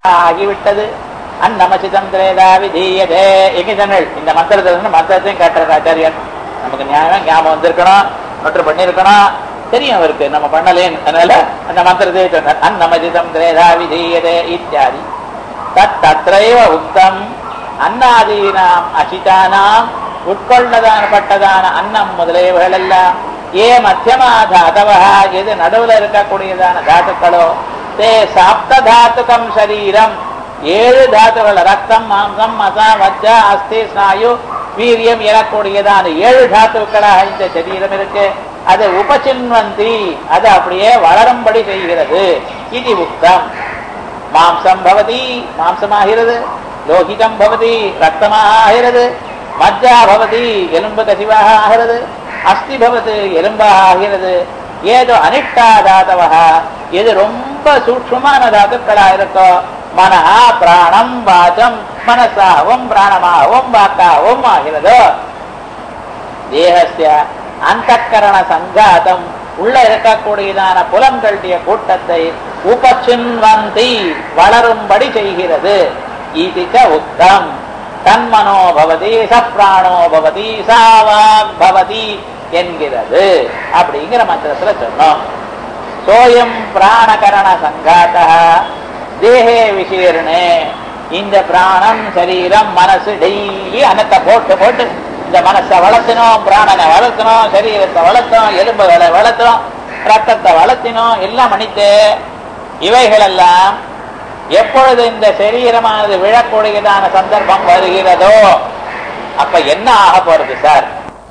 ஆகிவிட்டது அன்னமசிதம் திரேதா விதீயதே எங்க சொன்னல் இந்த மந்திரத்துல இருந்து மந்திரத்தையும் காட்டுறாரு ஆச்சாரியன் நமக்கு நியாயம் ஞாபகம் வந்திருக்கணும் மற்றும் பண்ணிருக்கணும் தெரியும் அவருக்கு நம்ம பண்ணலேன்னு அதனால அந்த மந்திரத்தை சொன்னார் அன்னமசிதம் திரேதா விதீயதே இத்தியாதி தத் தத்ரைவ உக்தம் அன்னாதீனாம் அசிதானாம் உட்கொள்ளதானப்பட்டதான அன்னம் முதலியவைகள் எல்லாம் ஏ மத்தியமா தாதவா எது நடுவுல இருக்கக்கூடியதான தாத்துக்களோ தே சாப்த தாத்துகம் சரீரம் ஏழு தாத்துகள் ரத்தம் மாம்சம் மசா வஜ்ஜா அஸ்தி ஸ்நாயு வீரியம் எனக்கூடியதான ஏழு தாத்துக்களாக இந்த சரீரம் இருக்கு அது உபசின்வந்தி அது அப்படியே வளரும்படி செய்கிறது இது உக்தம் மாம்சம் பவதி மாம்சமாகிறது லோகிதம் பவதி ரத்தமாக ஆகிறது மஜ்ஜா பவதி எலும்பு கசிவாக ஆகிறது அஸ்தி பவத்து எலும்பாக ஆகிறது ஏதோ அனிஷ்டா தாத்தவா எது ரொம்ப சூட்சமான தாத்துக்களா இருக்கோ மனஹா பிராணம் வாச்சம் மனசாகவும் பிராணமாகவும் வாக்காகவும் ஆகிறதோ தேகஸ்ய அந்தக்கரண சங்காதம் உள்ள இருக்கக்கூடியதான புலன்களுடைய கூட்டத்தை உபச்சின்வந்தி வளரும்படி செய்கிறது இதுக்க உத்தம் தன்மனோ பவதி சப்ராணோ பவதி சாவாக் பவதி என்கிறது அப்படிங்கிற மந்திரத்துல சொன்னோம் சோயம் பிராணகரண சங்காத தேகே விசீர்ணே இந்த பிராணம் சரீரம் மனசு டெய்லி அன்னத்தை போட்டு போட்டு இந்த மனசை வளர்த்தணும் பிராணனை வளர்த்தணும் சரீரத்தை வளர்த்தணும் எலும்புகளை வளர்த்தணும் ரத்தத்தை வளர்த்தினோம் எல்லாம் மன்னித்து இவைகளெல்லாம் எப்பொழுது இந்த சரீரமானது விழக்கூடியதான சந்தர்ப்பம் வருகிறதோ அப்ப என்ன ஆக போறது சார்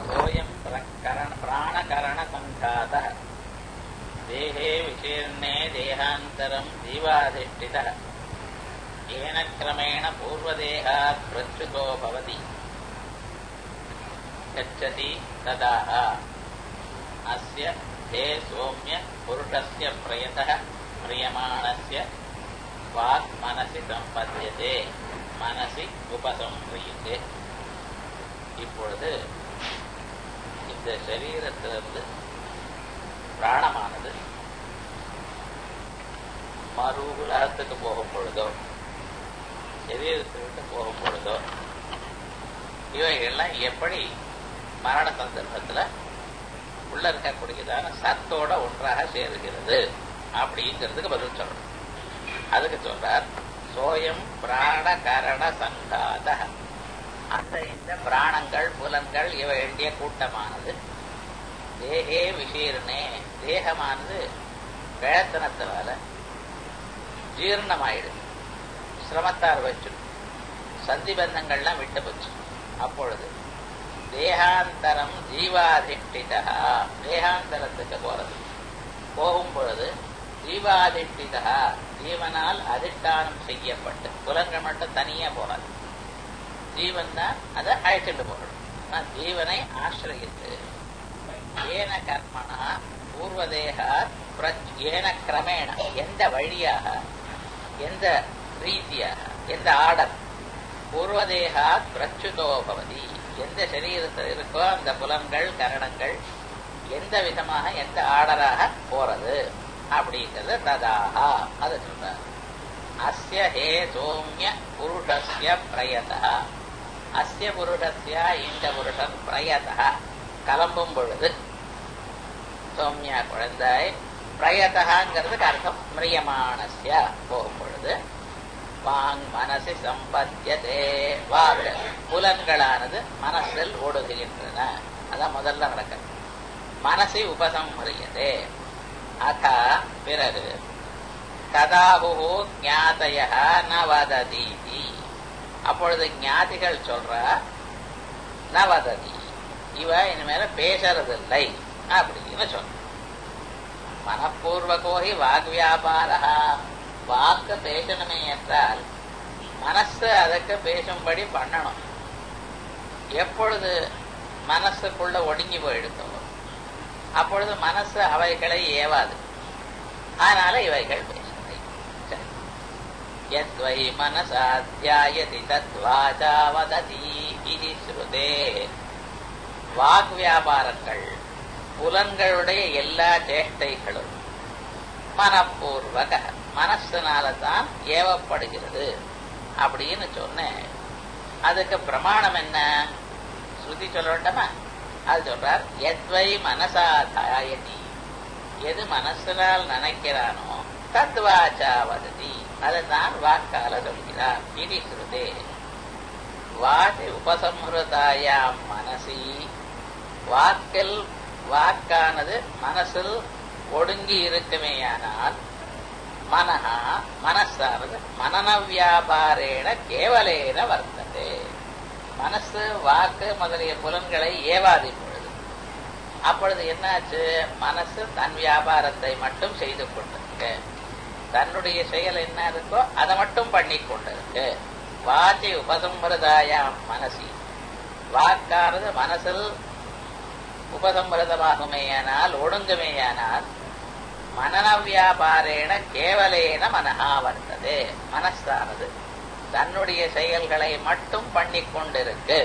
பிராணகரண சங்காத தேகே விசீர்ணே தேகாந்தரம் ஜீவாதிஷ்டித ஏன கிரமேண பூர்வதேகாத் பிரச்சுதோ பவதி गच्छति तदाह अस्य हे सौम्य पुरुषस्य प्रयतः म्रियमाणस्य वाक् मनसि सम्पद्यते மனசி உபசம்ஹியதே இப்பொழுது இந்த சரீரத்திலிருந்து பிராணமானது மறு உலகத்துக்கு போகும் பொழுதோ சரீரத்தை விட்டு போகும் பொழுதோ இவைகள்லாம் எப்படி மரண சந்தர்ப்பத்துல உள்ள இருக்கக்கூடியதான சத்தோட ஒன்றாக சேருகிறது அப்படிங்கிறதுக்கு பதில் சொல்லணும் அதுக்கு சொல்றார் சோயம் பிராண கரண சங்காத அந்த இந்த பிராணங்கள் புலன்கள் இவைகளுடைய கூட்டமானது தேகே விஷீர்ணே தேகமானது கிழத்தனத்தினால ஜீர்ணமாயிடுது சிரமத்தார் வச்சு சந்திபந்தங்கள்லாம் விட்டு போச்சு அப்பொழுது தேகாந்தரம் ஜீவாதிஷ்டிதா தேகாந்தரத்துக்கு போறது போகும் பொழுது ஜீவாதிஷ்டிதா ஜீவனால் அதிஷ்டானம் செய்யப்பட்டு புலன்கள் மட்டும் தனியா போகாது ஜீவன் தான் அதை அழைச்சிட்டு போகணும் ஜீவனை ஆசிரியத்து ஏன கர்மனா பூர்வதேகா ஏன கிரமேண எந்த வழியாக எந்த ரீதியாக எந்த ஆர்டர் பூர்வதேகா பிரச்சுதோ பவதி எந்த சரீரத்தில் இருக்கோ அந்த புலன்கள் கரணங்கள் எந்த விதமாக எந்த ஆர்டராக போறது அப்படிங்கிறது ததாகா அதை சொல்றார் அஸ்ய ஹே சோமிய புருஷஸ்ய பிரயதா அஸ்ய புருஷஸ்ய இந்த புருஷன் பிரயதா கிளம்பும் பொழுது சௌமியா குழந்தாய் பிரயதகாங்கிறதுக்கு அர்த்தம் மிரியமானஸ்ய போகும் பொழுது வாங் மனசு சம்பத்தியதே வாக் புலன்களானது மனசில் ஓடுகின்றன அதான் முதல்ல நடக்கிறது மனசை உபசம்ஹரியதே அத பிறகு கதாபு ஞாதய ந வததீதி அப்பொழுது ஞாதிகள் சொல்ற ந வததி இவ இனிமேல பேசறதில்லை அப்படின்னு சொல்ற மனப்பூர்வகோகி வாக் வியாபாரா வாக்கு பேசணுமே என்றால் மனசு அதற்கு பேசும்படி பண்ணணும் எப்பொழுது மனசுக்குள்ள ஒடுங்கி போயிடுத்தோ அப்பொழுது மனசு அவைகளை ஏவாது அதனால இவைகள் பேசலை யத்வை மனசாத்தியாயதி தத்வாச்சா வததி இது ஸ்ருதே வாக் வியாபாரங்கள் புலன்களுடைய எல்லா சேஷ்டைகளும் மனப்பூர்வக மனசுனால தான் ஏவப்படுகிறது அப்படின்னு சொன்னேன் அதுக்கு பிரமாணம் என்ன ஸ்ருதி சொல்ல வேண்டாமா அது சொல்றார் எத்வை மனசா தாயதி எது மனசினால் நினைக்கிறானோ தத்வாச்சா வததி அதுதான் வாக்கால சொல்கிறார் இது ஸ்ருதே வாசி உபசம்ஹதாயாம் மனசி வாக்கில் வாக்கானது மனசில் ஒடுங்கி இருக்குமேயானால் மனஹா மனசானது மனன வியாபாரேன கேவலேன வர்த்தது மனசு வாக்கு முதலிய புலன்களை ஏவாதி பொழுது அப்பொழுது என்னாச்சு மனசு தன் வியாபாரத்தை மட்டும் செய்து கொண்டிருக்கு தன்னுடைய செயல் என்ன இருக்கோ அதை மட்டும் பண்ணி கொண்டிருக்கு வாசி உபசம்பிரதாயாம் மனசி வாக்கானது மனசில் உபசம்பிரதமாகுமேயானால் ஒடுங்குமேயானால் மனன வியாபாரேன கேவலேன மனஹா வர்த்தது மனசானது தன்னுடைய செயல்களை மட்டும் பண்ணி கொண்டிருக்கு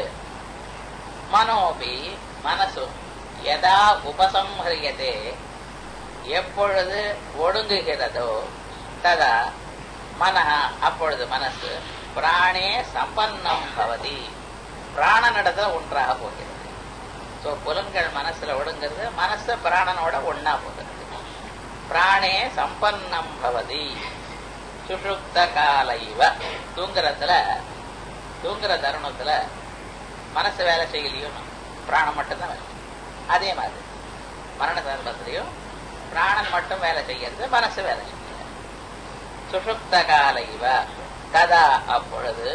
மனோபி மனசும் எதா உபசம்ஹரியதே எப்பொழுது ஒடுங்குகிறதோ ததா மனஹா அப்பொழுது மனசு பிராணே சம்பன்னம் பவதி பிராணனிடத்துல ஒன்றாக போகிறது சோ புலன்கள் மனசுல ஒடுங்கிறது மனசு பிராணனோட ஒன்னா போகிறது பிராணே சம்பன்னம் பவதி சுஷுப்த காலைவ தூங்குறதுல தூங்குற தருணத்துல மனசு வேலை செய்யலையும் பிராணம் மட்டும்தான் வேலை செய்யும். அதே மாதிரி மரண தருணத்திலையும் பிராணன் மட்டும் வேலை செய்யறது மனசு வேலை செய்யல சுஷுப்த காலைவ ததா அப்பொழுது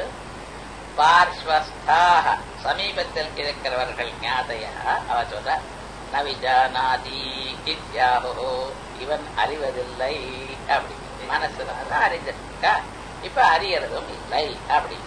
பார்ஸ்வஸ்தாக சமீபத்தில் இருக்கிறவர்கள் ஞாதையா அவ சொல்ற நவிஜானாதி இத்யாஹோ இவன் அறிவதில்லை அப்படி மனசுனால அறிஞ்சிருக்கா இப்ப அறியறதும் இல்லை அப்படிங்கிற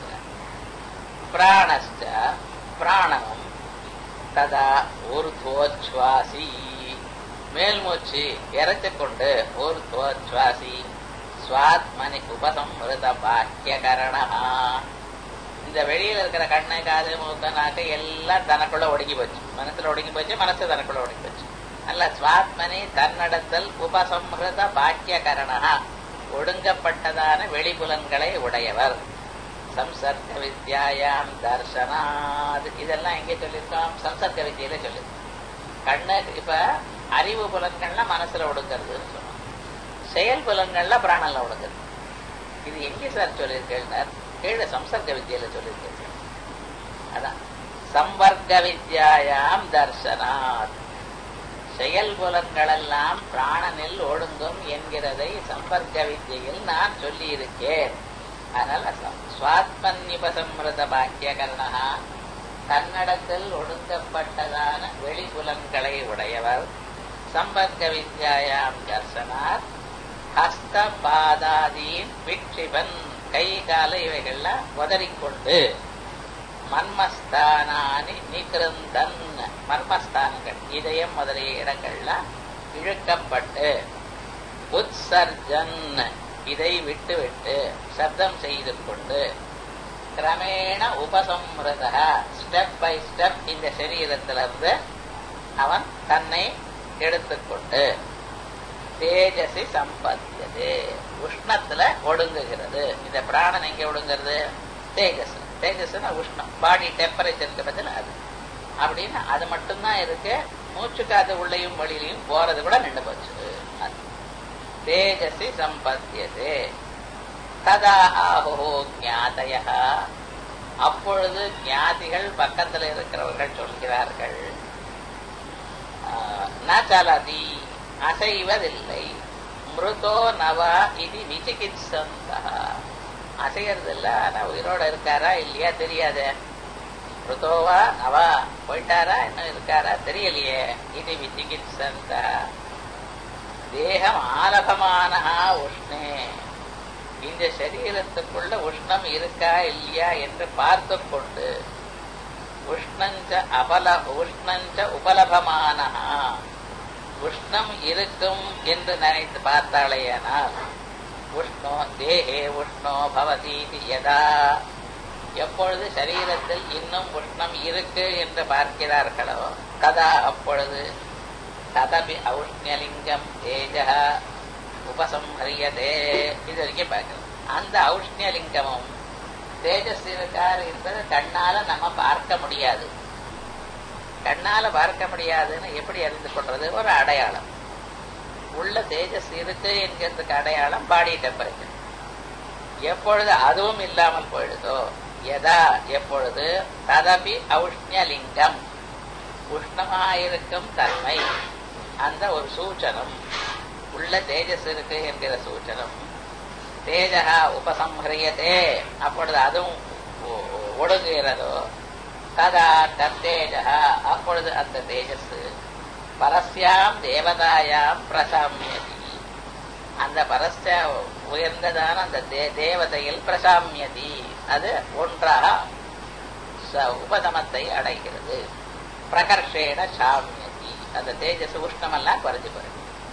பிராணஸ்ட பிராணமும் ததா ஊர்துவோச்வாசி மேல் மூச்சு இறைச்சு கொண்டு ஊர்துவோச்வாசி சுவாத்மனி உபசம்மிருத பாக்கியகரணா இந்த வெளியில இருக்கிற கண்ணு காது மூக்க நாக்கு எல்லாம் தனக்குள்ள ஒடுங்கி போச்சு மனசுல ஒடுங்கி போச்சு மனசு தனக்குள்ள ஒடுங்கி போச்சு அல்ல சுவாத்மனி தன்னடத்தில் உபசம்ஹிருத பாக்கியகரணா ஒடுங்கப்பட்டதான வெளிபுலன்களை உடையவர் சம்சர்க்க வித்யாயாம் தர்சனாத் இதெல்லாம் எங்கே சொல்லியிருக்கோம் சம்சர்க்க வித்தியில சொல்லியிருக்கோம் கண்ணு இப்ப அறிவு புலன்கள்ல மனசுல ஒடுங்கிறதுன்னு சொன்னோம் செயல் புலன்கள்ல பிராணல்ல ஒடுங்கிறது இது எங்கே சார் சொல்லியிருக்கேன் கீழே சம்சர்க்க வித்தியில சொல்லியிருக்கேன் அதான் சம்பர்க்க வித்யாயாம் தர்சனாத் செயல் புலன்களெல்லாம் பிராணனில் ஒடுங்கும் என்கிறதை சம்பர்க்க வித்தியில் நான் சொல்லி இருக்கேன் அதனால சுவாத்மன்யுபசம்ருத பாக்கியகரணா தன்னடத்தில் ஒடுங்கப்பட்டதான வெளிப்புலன்களை உடையவர் சம்பர்க்க வித்யாயாம் தர்சனார் ஹஸ்த பாதாதீன் விக்ஷிபன் கை கால இவைகள்லாம் உதறிக்கொண்டு மர்மஸ்தானானி நிகிருந்தன் மர்மஸ்தானங்கள் இதயம் முதலிய இடங்கள்ல இழுக்கப்பட்டு உத்சர்ஜன் இதை விட்டு விட்டு சப்தம் செய்து கொண்டு கிரமேண உபசம்ருத ஸ்டெப் பை ஸ்டெப் இந்த சரீரத்திலிருந்து அவன் தன்னை எடுத்துக்கொண்டு தேஜசி சம்பத்தியது உஷ்ணத்துல ஒடுங்குகிறது இந்த பிராணன் எங்க ஒடுங்கிறது தேஜஸ் தேஜஸ்னா உஷ்ணம் பாடி டெம்பரேச்சருக்கு பதில் அது அப்படின்னு அது மட்டும்தான் இருக்கு மூச்சு காத்து உள்ளேயும் வெளியிலையும் போறது கூட நின்று போச்சு அது. தேஜசி சம்பத்தியது ததா ஆஹோ ஞாதய அப்பொழுது ஞாதிகள் பக்கத்தில் இருக்கிறவர்கள் சொல்கிறார்கள் ஆஹ், ந சலதி அசைவதில்லை மிருதோ நவா இது விசிகித்சந்தா அசைகிறது இல்ல ஆனா உயிரோட இருக்காரா இல்லையா தெரியாதே மிருதோவா நவா போயிட்டாரா இன்னும் இருக்காரா தெரியலையே இது விசிகித்சந்தா தேகம் ஆலபமானஹா உஷ்ணே இந்த சரீரத்துக்குள்ள உஷ்ணம் இருக்கா இல்லையா என்று பார்த்து கொண்டு உஷ்ணஞ்ச அபல உஷ்ணஞ்ச உபலபமானஹா உஷ்ணம் இருக்கும் என்று நினைத்து பார்த்தாலேயானால் உஷ்ணோ தேகே உஷ்ணோ பவதீதி யதா எப்பொழுது சரீரத்தில் இன்னும் உஷ்ணம் இருக்கு என்று பார்க்கிறார்களோ கதா அப்பொழுது ததபி ஔஷ்ணியலிங்கம் தேஜ உபசம்ஹரியதே இது வரைக்கும் பார்க்கலாம் அந்த ஔஷ்ணியலிங்கமும் தேஜஸ் இருக்கார் என்பதை கண்ணால நம்ம பார்க்க முடியாது கண்ணால பார்க்க முடியாதுன்னு எப்படி அறிந்து கொள்றது ஒரு அடையாளம் உள்ள தேஜஸ் இருக்கு என்கிறதுக்கு அடையாளம் பாடி டெம்பரேச்சர் எப்பொழுது அதுவும் இல்லாமல் போயிடுதோ எதா எப்பொழுது ததபி ஔஷ்ணியலிங்கம் உஷ்ணமாயிருக்கும் தன்மை அந்த ஒரு சூச்சனம் உள்ள தேஜஸ் இருக்கு என்கிற சூச்சனம் தேஜகா உபசம்ஹரியதே அப்பொழுது அதுவும் ஒ- ஒ- ஒடுங்குகிறதோ ததா தத்தேஜகா அப்பொழுது அந்த தேஜஸ் பரஸ்யாம் தேவதாயாம் பிரசாமியதி அந்த பரஸ்ய உயர்ந்ததான அந்த தே- தேவதையில் பிரசாமியதி அது ஒன்றாக ச- உபதமத்தை அடைகிறது பிரகர்ஷேண சாமியதி அந்த தேஜஸ் உஷ்ணமெல்லாம் குறைஞ்சு போயிடும்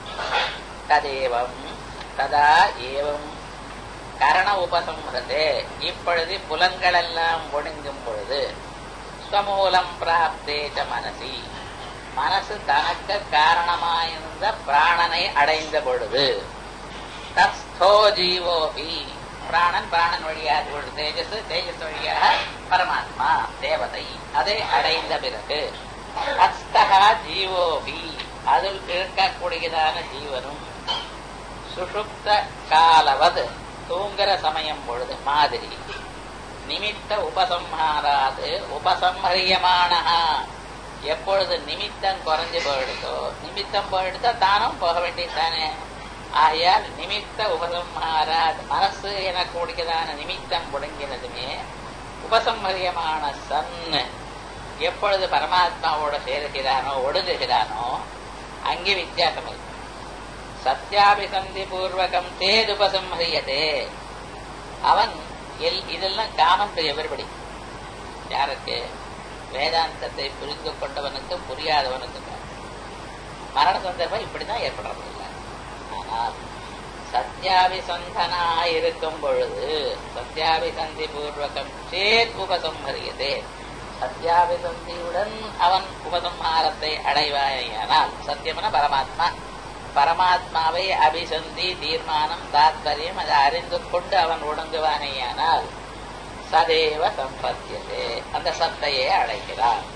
ததேவம் ததா ஏவம் கரண உபசம்ஹதே இப்பொழுது புலன்களெல்லாம் ஒடுங்கும் பொழுது ஸ்வமூலம் பிராப்தேச்ச மனசி மனசு தனக்கு காரணமாயிருந்த பிராணனை அடைந்த பொழுது தஸ்தோ ஜீவோபி பிராணன் பிராணன் வழியாக ஒரு தேஜஸ் தேஜஸ் வழியாக பரமாத்மா தேவதை அதை அடைந்த பிறகு தஸ்தகா ஜீவோபி அதில் இருக்கக்கூடியதான ஜீவனும் சுஷுப்த காலவது தூங்குற சமயம் பொழுது மாதிரி நிமித்த உபசம்ஹாராது உபசம்ஹரியமான எப்பொழுது நிமித்தம் குறைஞ்சு போயிடுதோ நிமித்தம் போயிடுதா தானும் போக வேண்டியதானே ஆகையால் நிமித்த உபசம்ஹாராத் மனசு எனக்கூடியதான நிமித்தம் முடங்கினதுமே உபசம்ஹரியமான சன் எப்பொழுது பரமாத்மாவோட சேருகிறானோ ஒடுங்குகிறானோ அங்கே வித்தியாசம் இருக்கு சத்யாபிசந்தி பூர்வகம் தேதுபசம்ஹரியதே அவன் எல் இதெல்லாம் காமன் டு எவரிபடி யாருக்கு வேதாந்தத்தை புரிந்து கொண்டவனுக்கு புரியாதவனுக்கு மரண சந்தர்ப்பம் இப்படிதான் ஏற்படுறதில்லை ஆனால் சத்யாபிசந்தனா இருக்கும் பொழுது சத்யாபிசந்தி பூர்வகம் சேத் உபசம்ஹரியதே சத்யாபிசந்தியுடன் அவன் உபசம்ஹாரத்தை அடைவாயானால் சத்தியம்னா பரமாத்மா பரமாத்மாவை அபிசந்தி தீர்மானம் தாத்பரியம் அதை அறிந்து கொண்டு அவன் ஒடுங்குவானேயானால் சதேவ சம்பத்தியதே அந்த சத்தையே அடைக்கிறான்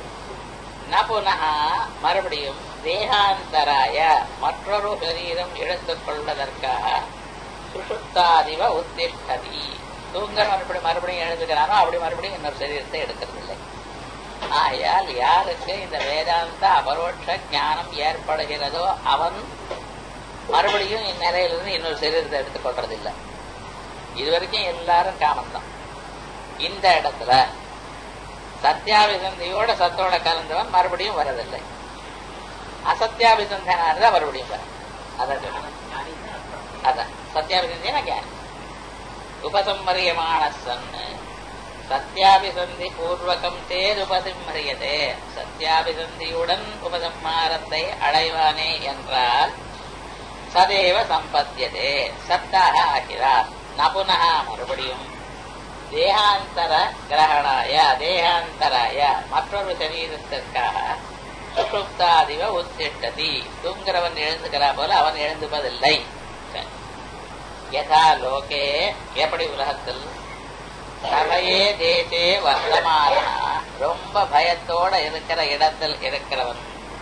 ந புனக மறுபடியும் தேகாந்தராய மற்றொரு சரீரம் எடுத்துக் கொள்வதற்காக சுஷுப்தாதிவ உத்திஷ்டதி தூங்குறவன் எப்படி மறுபடியும் எழுதுகிறானோ அப்படி மறுபடியும் இன்னொரு சரீரத்தை எடுக்கிறதில்லை ஆகையால் யாருக்கு இந்த வேதாந்த அபரோட்ச ஞானம் ஏற்படுகிறதோ அவன் மறுபடியும் இந்நிலையிலிருந்து இன்னொரு சரீரத்தை எடுத்துக் கொள்றதில்லை இது வரைக்கும் எல்லாரும் காமந்தான் இந்த இடத்துல சத்தியாபிசந்தியோட சத்தோட கலந்தவன் மறுபடியும் வரதில்லை அசத்தியாபிசந்தனா இருந்தா மறுபடியும் வர அதான் சொல்றேன். அதான் சத்தியாபிசந்தினா ஞானி உபசம்மரியமான சன்னு சத்யாபிசந்தி பூர்வகம் தேர் உபசம்மரியதே சத்யாபிசந்தியுடன் உபசம்மாரத்தை அடைவானே என்றால் சதேவ சம்பத்தியதே சத்தாக ஆகிறார் நபுனக மறுபடியும் தேகாந்தர கிரகணாய தேகாந்தராய மற்றொரு சரீரத்திற்காக சுஷுப்தாதிவ உத்திஷ்டதி தூங்குறவன் எழுந்துக்கிறா போல அவன் எழுந்துப்பதில்லை சரி. யதா லோகே எப்படி உலகத்தில் சபையே தேசே வர்த்தமான ரொம்ப பயத்தோட இருக்கிற இடத்தில் இருக்கிறவன்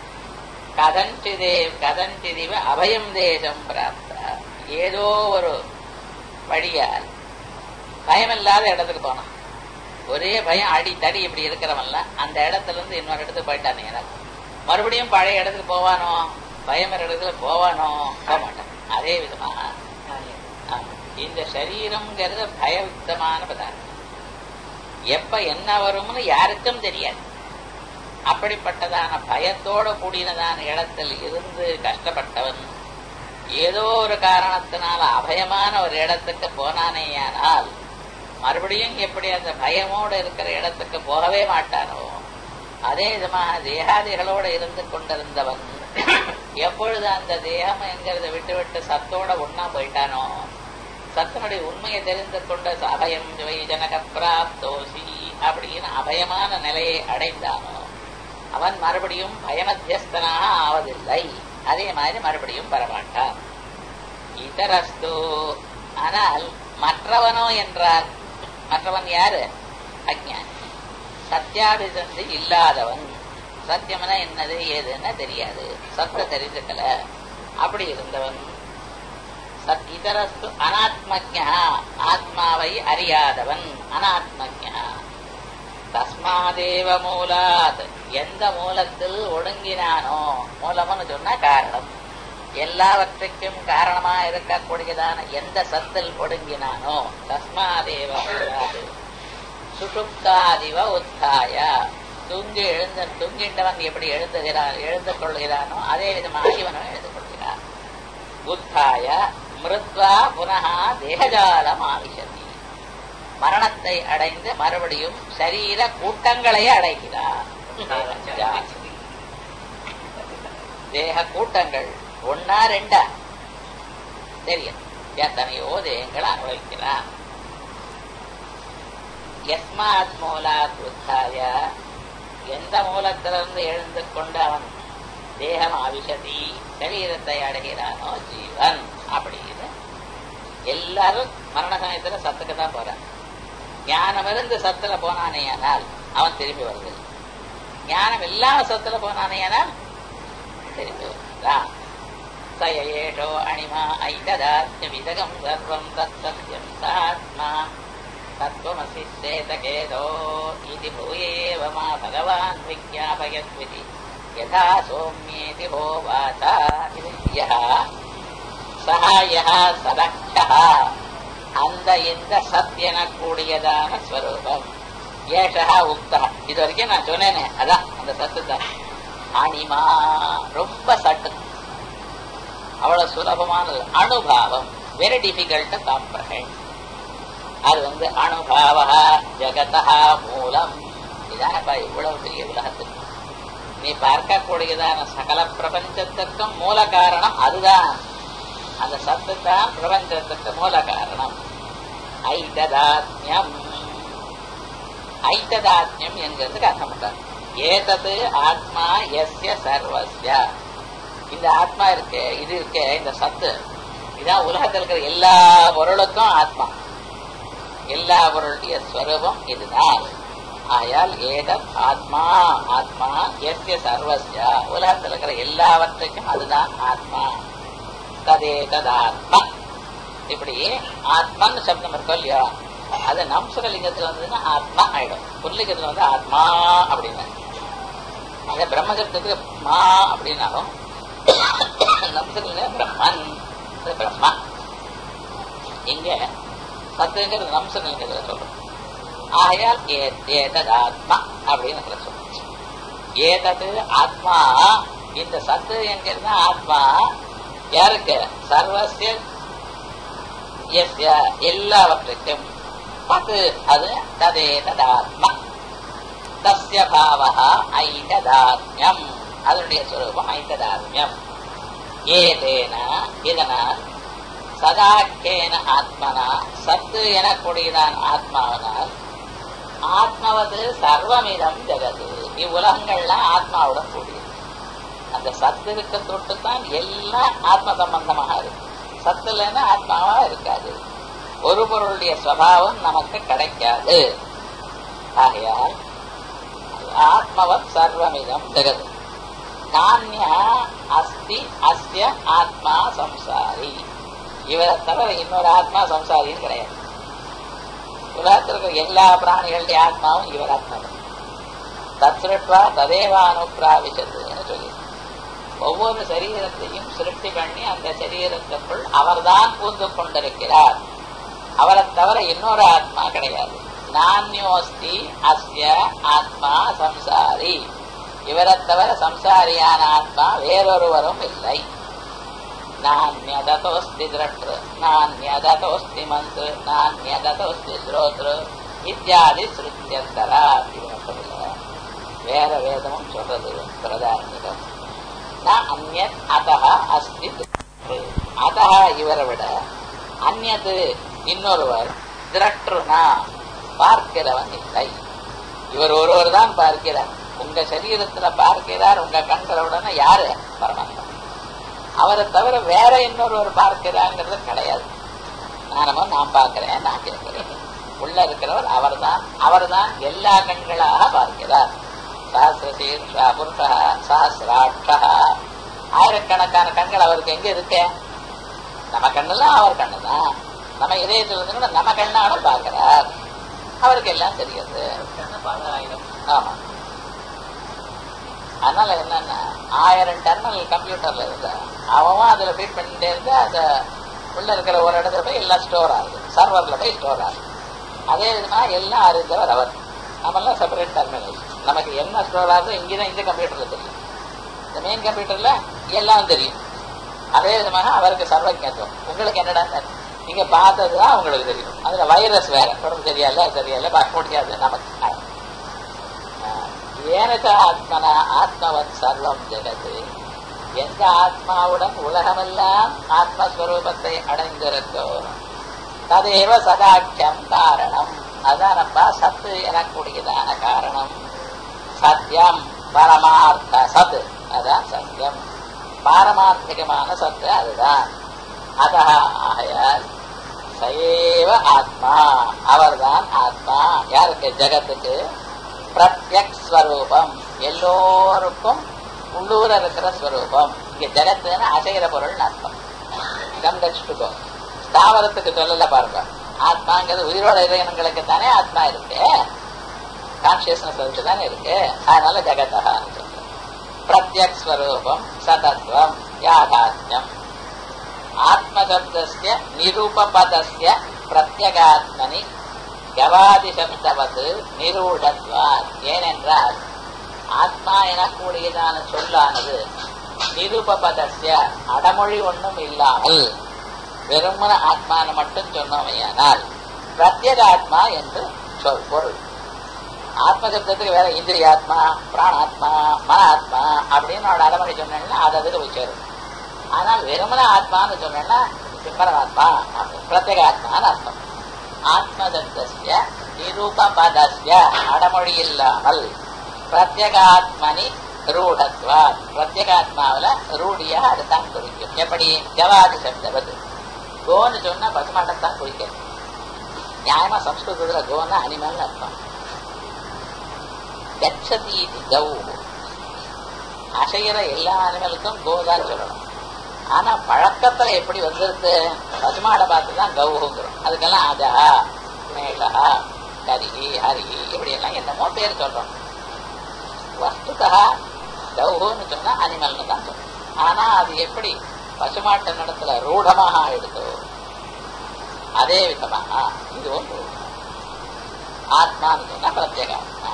கதஞ்சிதே கதஞ்சிதிவ அபயம் தேசம் பிராப்த ஏதோ ஒரு வழியால் பயமில்லாத இடத்துக்கு போனான் ஒரே பயம் அடி தடி இப்படி இருக்கிறவன்ல அந்த இடத்துல இருந்து இன்னொரு இடத்துக்கு போயிட்டானே எனக்கு மறுபடியும் பழைய இடத்துக்கு போவானோ பயம் இடத்துல போவானோ போக மாட்டான் அதே விதமா ஆமா. இந்த சரீரம்ங்கிறது பயயுக்தமான பதார்த்தம் எப்ப என்ன வரும்னு யாருக்கும் தெரியாது அப்படிப்பட்டதான பயத்தோட கூடினதான இடத்தில் இருந்து கஷ்டப்பட்டவன் ஏதோ ஒரு காரணத்தினால அபயமான ஒரு இடத்துக்கு போனானேயானால் மறுபடியும் எப்படி அந்த பயமோடு இருக்கிற இடத்துக்கு போகவே மாட்டானோ அதே விதமாக தேகாதிகளோட இருந்து கொண்டிருந்தவன் எப்பொழுது அந்த தேகம் என்கிறத விட்டு விட்டு சத்தோட ஒன்னா போயிட்டானோ சத்தனுடைய உண்மையை தெரிந்து கொண்ட அபயம் வை ஜனக பிராப்தோசி அப்படின்னு அபயமான நிலையை அடைந்தானோ அவன் மறுபடியும் பயமத்தியஸ்தனாக ஆவதில்லை அதே மாதிரி மறுபடியும் வரமாட்டான் இதரஸ்து ஆனால் மற்றவனோ என்றார் மற்றவன் யாரு அஜ்ஞானி சத்தியாபிசந்தி இல்லாதவன் சத்தியம்னா என்னது ஏதுன்னு தெரியாது சத்த தெரிஞ்சுக்கல அப்படி இருந்தவன் சத் இதரஸ்து அனாத்மஜா ஆத்மாவை அறியாதவன் அனாத்மஜா தஸ்மாதேவ மூலாத் எந்த மூலத்தில் ஒடுங்கினானோ மூலம்னு சொன்னா காரணம் எல்லாவற்றுக்கும் காரணமா இருக்கக்கூடியதான எந்த சத்தில் ஒடுங்கினானோ தஸ்மாதேவ மூலாத் சுஷுப்தாதிவ உத்தாய தூங்கி எழுந்த தூங்கின்றவன் எப்படி எழுந்துகிறான் எழுந்து கொள்கிறானோ அதே விதமாக இவனும் எழுந்து கொள்கிறான் உத்தாய மிருத்வா புனः தேகஜாலம் ஆவிஷதி மரணத்தை அடைந்து மறுபடியும் சரீர கூட்டங்களை அடைகிறார் தேக கூட்டங்கள் ஒன்னா ரெண்டா தெரியும் எத்தனையோ தேகங்கள் அனுபவிக்கிறான் எஸ்மாத் மூலாத் உத்தாய எந்த மூலத்திலிருந்து எழுந்து கொண்டு அவன் தேகம் அவிஷதி சரீரத்தை அடைகிறானோ ஜீவன் அப்படின்னு எல்லாரும் மரண சமயத்துல சத்துக்கு தான் போறான் ஞானம் இருந்து சத்துல போனானே ஆனால் அவன் திரும்பி வருவதில்லை ஞானம் இல்லாம சத்துல போனானே ஆனால் திரும்பி வருகிறான் சயேஷோ அணிமா ஐததாத்யமிதகம் சர்வம் தத்தத்யம் சாத்மா तत्त्वमसि चेतकेदो इति भूयेव मा भगवान् विज्ञापयत्विति यथा सौम्येति होवाच இது यः சஹ யஹ சதக்ஷः அந்த இந்த சத் எனக்கூடியதான ஸ்வரூபம் ஏஷா உக்தா இது வரைக்கும் நான் சொன்னேனே அதான் அந்த சத்து தான் அனிமா ரொம்ப சட்டு அவ்வளவு சுலபமானது அனுபாவம் வெரி டிஃபிகல்ட் டு காம்ப்ரஹெண்ட் அது வந்து அனுபாவ ஜகதா மூலம் இதானப்பா இவ்வளவு பெரிய உலகத்துக்கு நீ பார்க்கக்கூடியதான சகல பிரபஞ்சத்துக்கும் மூல காரணம் அதுதான் அந்த சத்து தான் பிரபஞ்சத்துக்கு மூல காரணம் ஐததாத்யம் ஐததாத்யம் என்கிறதுக்கு அர்த்தம் பண்றார் ஏதது ஆத்மா எஸ்ய சர்வஸ்ய இந்த ஆத்மா இருக்கு இது இருக்கு இந்த சத்து இதான் உலகத்தில் இருக்கிற எல்லா பொருளுக்கும் ஆத்மா எல்லா பொருளுடைய ஸ்வரூபம் இதுதான் ஆயால் ஏதம் ஆத்மா ஆத்மா எஸ்ய சர்வஸ்ய உலகத்தில் இருக்கிற எல்லாவற்றுக்கும் அதுதான் ஆத்மா ததேததாத்மா இப்படி ஆத்மான்னு சப்தம் இருக்கோ இல்லையா அது நம்சகலிங்கத்துல வந்ததுன்னா ஆத்மா ஆயிடும் புல்லிங்கத்துல வந்து ஆத்மா அப்படின்னு அதே பிரம்மசப்தத்துக்கு மா அப்படின்னாலும் நம்சகலிங்க பிரம்மன் அது பிரம்மா இங்க சத்துங்கிறது நம்சகலிங்கத்துல சொல்றோம் ஆகையால் ஏதது ஆத்மா அப்படின்னு சொல்லுச்சு ஏதது ஆத்மா இந்த சத்து என்கிறது ஆத்மா யாருக்கு சர்வசிய எஸ்ய எல்லாவற்றுக்கும் பத்து அது ததே ததாத்மா தஸ்ய பாவா ஐததாத்மியம் அதனுடைய சுரூபம் ஐததாத்மியம் ஏதேன இதனால் சதாக்கேன ஆத்மனா சத்து எனக்கூடியதான் ஆத்மாவனால் ஆத்மவது சர்வமிதம் ஜெகது இவ்வுலகங்கள்லாம் ஆத்மாவுடன் கூடியது அந்த சத்திற்கு தொட்டுத்தான் எல்லாம் ஆத்ம சம்பந்தமாக இருக்கு சத்து இல்லைன்னா ஆத்மாவா இருக்காது ஒரு பொருளுடைய சுவாவம் நமக்கு கிடைக்காது ஆகையால் ஆத்மவத் சர்வமிதம் ஜெகது நானிய அஸ்தி அஸ்ய ஆத்மா சம்சாரி இவரை தவிர இன்னொரு ஆத்மா சம்சாரியும் கிடையாது உலகத்தில் இருக்கிற எல்லா பிராணிகளுடைய ஆத்மாவும் இவர் ஆத்மா தத்ருட்வா ததேவானுப்பிராவிச்சதுன்னு சொல்லி ஒவ்வொரு சரீரத்தையும் சிருஷ்டி பண்ணி அந்த சரீரத்துக்குள் அவர்தான் பூந்து கொண்டிருக்கிறார் அவரை தவிர இன்னொரு ஆத்மா கிடையாது நானியோஸ்தி அஸ்ய ஆத்மா சம்சாரி இவரை தவிர சம்சாரியான ஆத்மா வேறொருவரும் இல்லை நானியதோஸ்தி திரட்டு நானியதோஸ்தி மந்த்ரு நானியதோஸ்தி ஸ்ரோத்ரு இத்தியாதி ஸ்ருத்தியந்தரா இது மட்டும் இல்லை வேற வேதமும் சொல்றது பிரதானிகம் நான் அந்நத் அதா அஸ்தி அதா இவரை விட அந்நது இன்னொருவர் திரட்டுனா பார்க்கிறவன் இல்லை இவர் ஒருவர் தான் பார்க்கிறார் உங்க சரீரத்துல பார்க்கிறார் உங்க கண்கள உடனே யாரு பரமாத்மா அவரை தவிர வேற இன்னொருவர் பார்க்கிறாங்கிறது கிடையாது நானமோ நான் பார்க்கிறேன் நான் கேட்கிறேன் உள்ள இருக்கிறவர் அவர்தான் அவர்தான் எல்லா கண்களாக பார்க்கிறார் சஹசிர சீர்ஷா புருஷா சஹசிராட்சா ஆயிரக்கணக்கான கண்கள் அவருக்கு எங்க இருக்கு நம்ம கண்ணெல்லாம் அவர் கண்ணுதான் நம்ம இதயத்தில் இருந்து நம்ம கண்ணாட பார்க்கிறார் அவருக்கு எல்லாம் தெரியுது ஆமா அதனால என்னன்னா ஆயிரம் டர்னல் கம்ப்யூட்டர்ல இருந்தா அவன் அதுல ஃபீட் பண்ணிட்டே இருந்தா அந்த உள்ள இருக்கிற ஒரு இடத்துல போய் எல்லாம் ஸ்டோர் ஆகுது சர்வர்ல போய் ஸ்டோர் ஆகுது அதே விதமா எல்லாம் அறிந்தவர் அவர் நம்மெல்லாம் செப்பரேட் டெர்மினல் நமக்கு என்ன ஸ்டோர் ஆகுதோ இங்கதான் இந்த கம்ப்யூட்டர்ல தெரியும் இந்த மெயின் கம்ப்யூட்டர்ல எல்லாம் தெரியும் அதே விதமாக அவருக்கு சர்வஜத்துவம் உங்களுக்கு என்னடா நீங்க பார்த்ததுதான் உங்களுக்கு தெரியும் அதுல வைரஸ் வேற உடம்பு சரியால சரியால பார்க்க முடியாது நமக்கு ஏனச்ச ஆத்மனா ஆத்மவத் சர்வம் ஜெகது எந்த ஆத்மாவுடன் உலகமெல்லாம் ஆத்மஸ்வரூபத்தை அடைந்திருக்கோ ததேவ சதாட்சியம் காரணம் அதானப்பா சத்து எனக்கூடியதான காரணம் சத்தியம் பரமார்த்த சத் அதான் சத்தியம் பாரமார்த்திகமான சத்து அதுதான் அத ஆகையால் சயேவ ஆத்மா அவர்தான் ஆத்மா யாருக்கு ஜகத்துக்கு பிரத்யக் ஸ்வரூபம் எல்லோருக்கும் உள்ளூர இருக்கிற ஸ்வரூபம் இங்க ஜகத்துன்னு அசைகிற பொருள் அர்த்தம் கந்தச்சுக்கோ ஸ்தாவரத்துக்கு சொல்லல பாருங்க ஆத்மாங்கிறது உயிரோட இறைவனங்களுக்கு தானே ஆத்மா இருக்கு கான்சியஸ்னஸ் அதுக்கு தானே இருக்கு அதனால ஜெகத்தா பிரத்யக் ஸ்வரூபம் சதத்வம் யாதாத்யம் ஆத்மசப்தஸ்ய நிரூபபதஸ்ய பிரத்யகாத்மனி கவாதி சப்தவது நிரூடத்வார் ஏனென்றால் ஆத்மா எனக்கூடியதான சொல்லானது நிரூபபதஸ்ய அடமொழி ஒன்றும் இல்லாமல் வெறுமன ஆத்மான மட்டும் சொன்னோமையானால் பிரத்யேகாத்மா என்று சொல் பொருள் ஆத்ம சப்தத்துக்கு வேற இந்திரியாத்மா பிராணாத்மா மன ஆத்மா அப்படின்னு ஒரு அடமொழி சொன்னேன்னா அது அதுக்கு போய் சேரும் ஆனால் வெறுமன ஆத்மான்னு சொன்னேன்னா பரமாத்மா பிரத்யேக ஆத்மான்னு அர்த்தம் ஆத்மதத்தஸ்ய நிரூபபதஸ்ய அடமொழி இல்லாமல் பிரத்யேகாத்மனி ரூடத்வா பிரத்யேகாத்மாவில ரூடியா அதுதான் குறிக்கும் எப்படி ஜவாதி சப்தவது கோன்னு சொன்னா பசுமாட்டத்தான் குறிக்கும் நியாயமா சம்ஸ்கிருதத்துல கோன்னா அனிமல்னு அர்த்தம் கச்சதி கௌ அசைகிற எல்லா அனிமலுக்கும் கோதான் சொல்லணும் ஆனா பழக்கத்துல எப்படி வந்திருக்கு பசுமாடை பார்த்து தான் கௌஹுங்கிறோம் அதுக்கெல்லாம் அதா மேலா கரிகி ஹரிகி இப்படி எல்லாம் என்னமோ பேர் சொல்றோம் வஸ்துதா கௌஹுன்னு சொன்னா அனிமல்னு தான் சொல்றோம் ஆனா அது எப்படி பசுமாட்டு நடத்துல ரூಢமாக ஆயிடுதோ அதே விதமாக இது ஒன்று ஆத்மான்னு சொன்னா பிரத்யேக ஆத்மா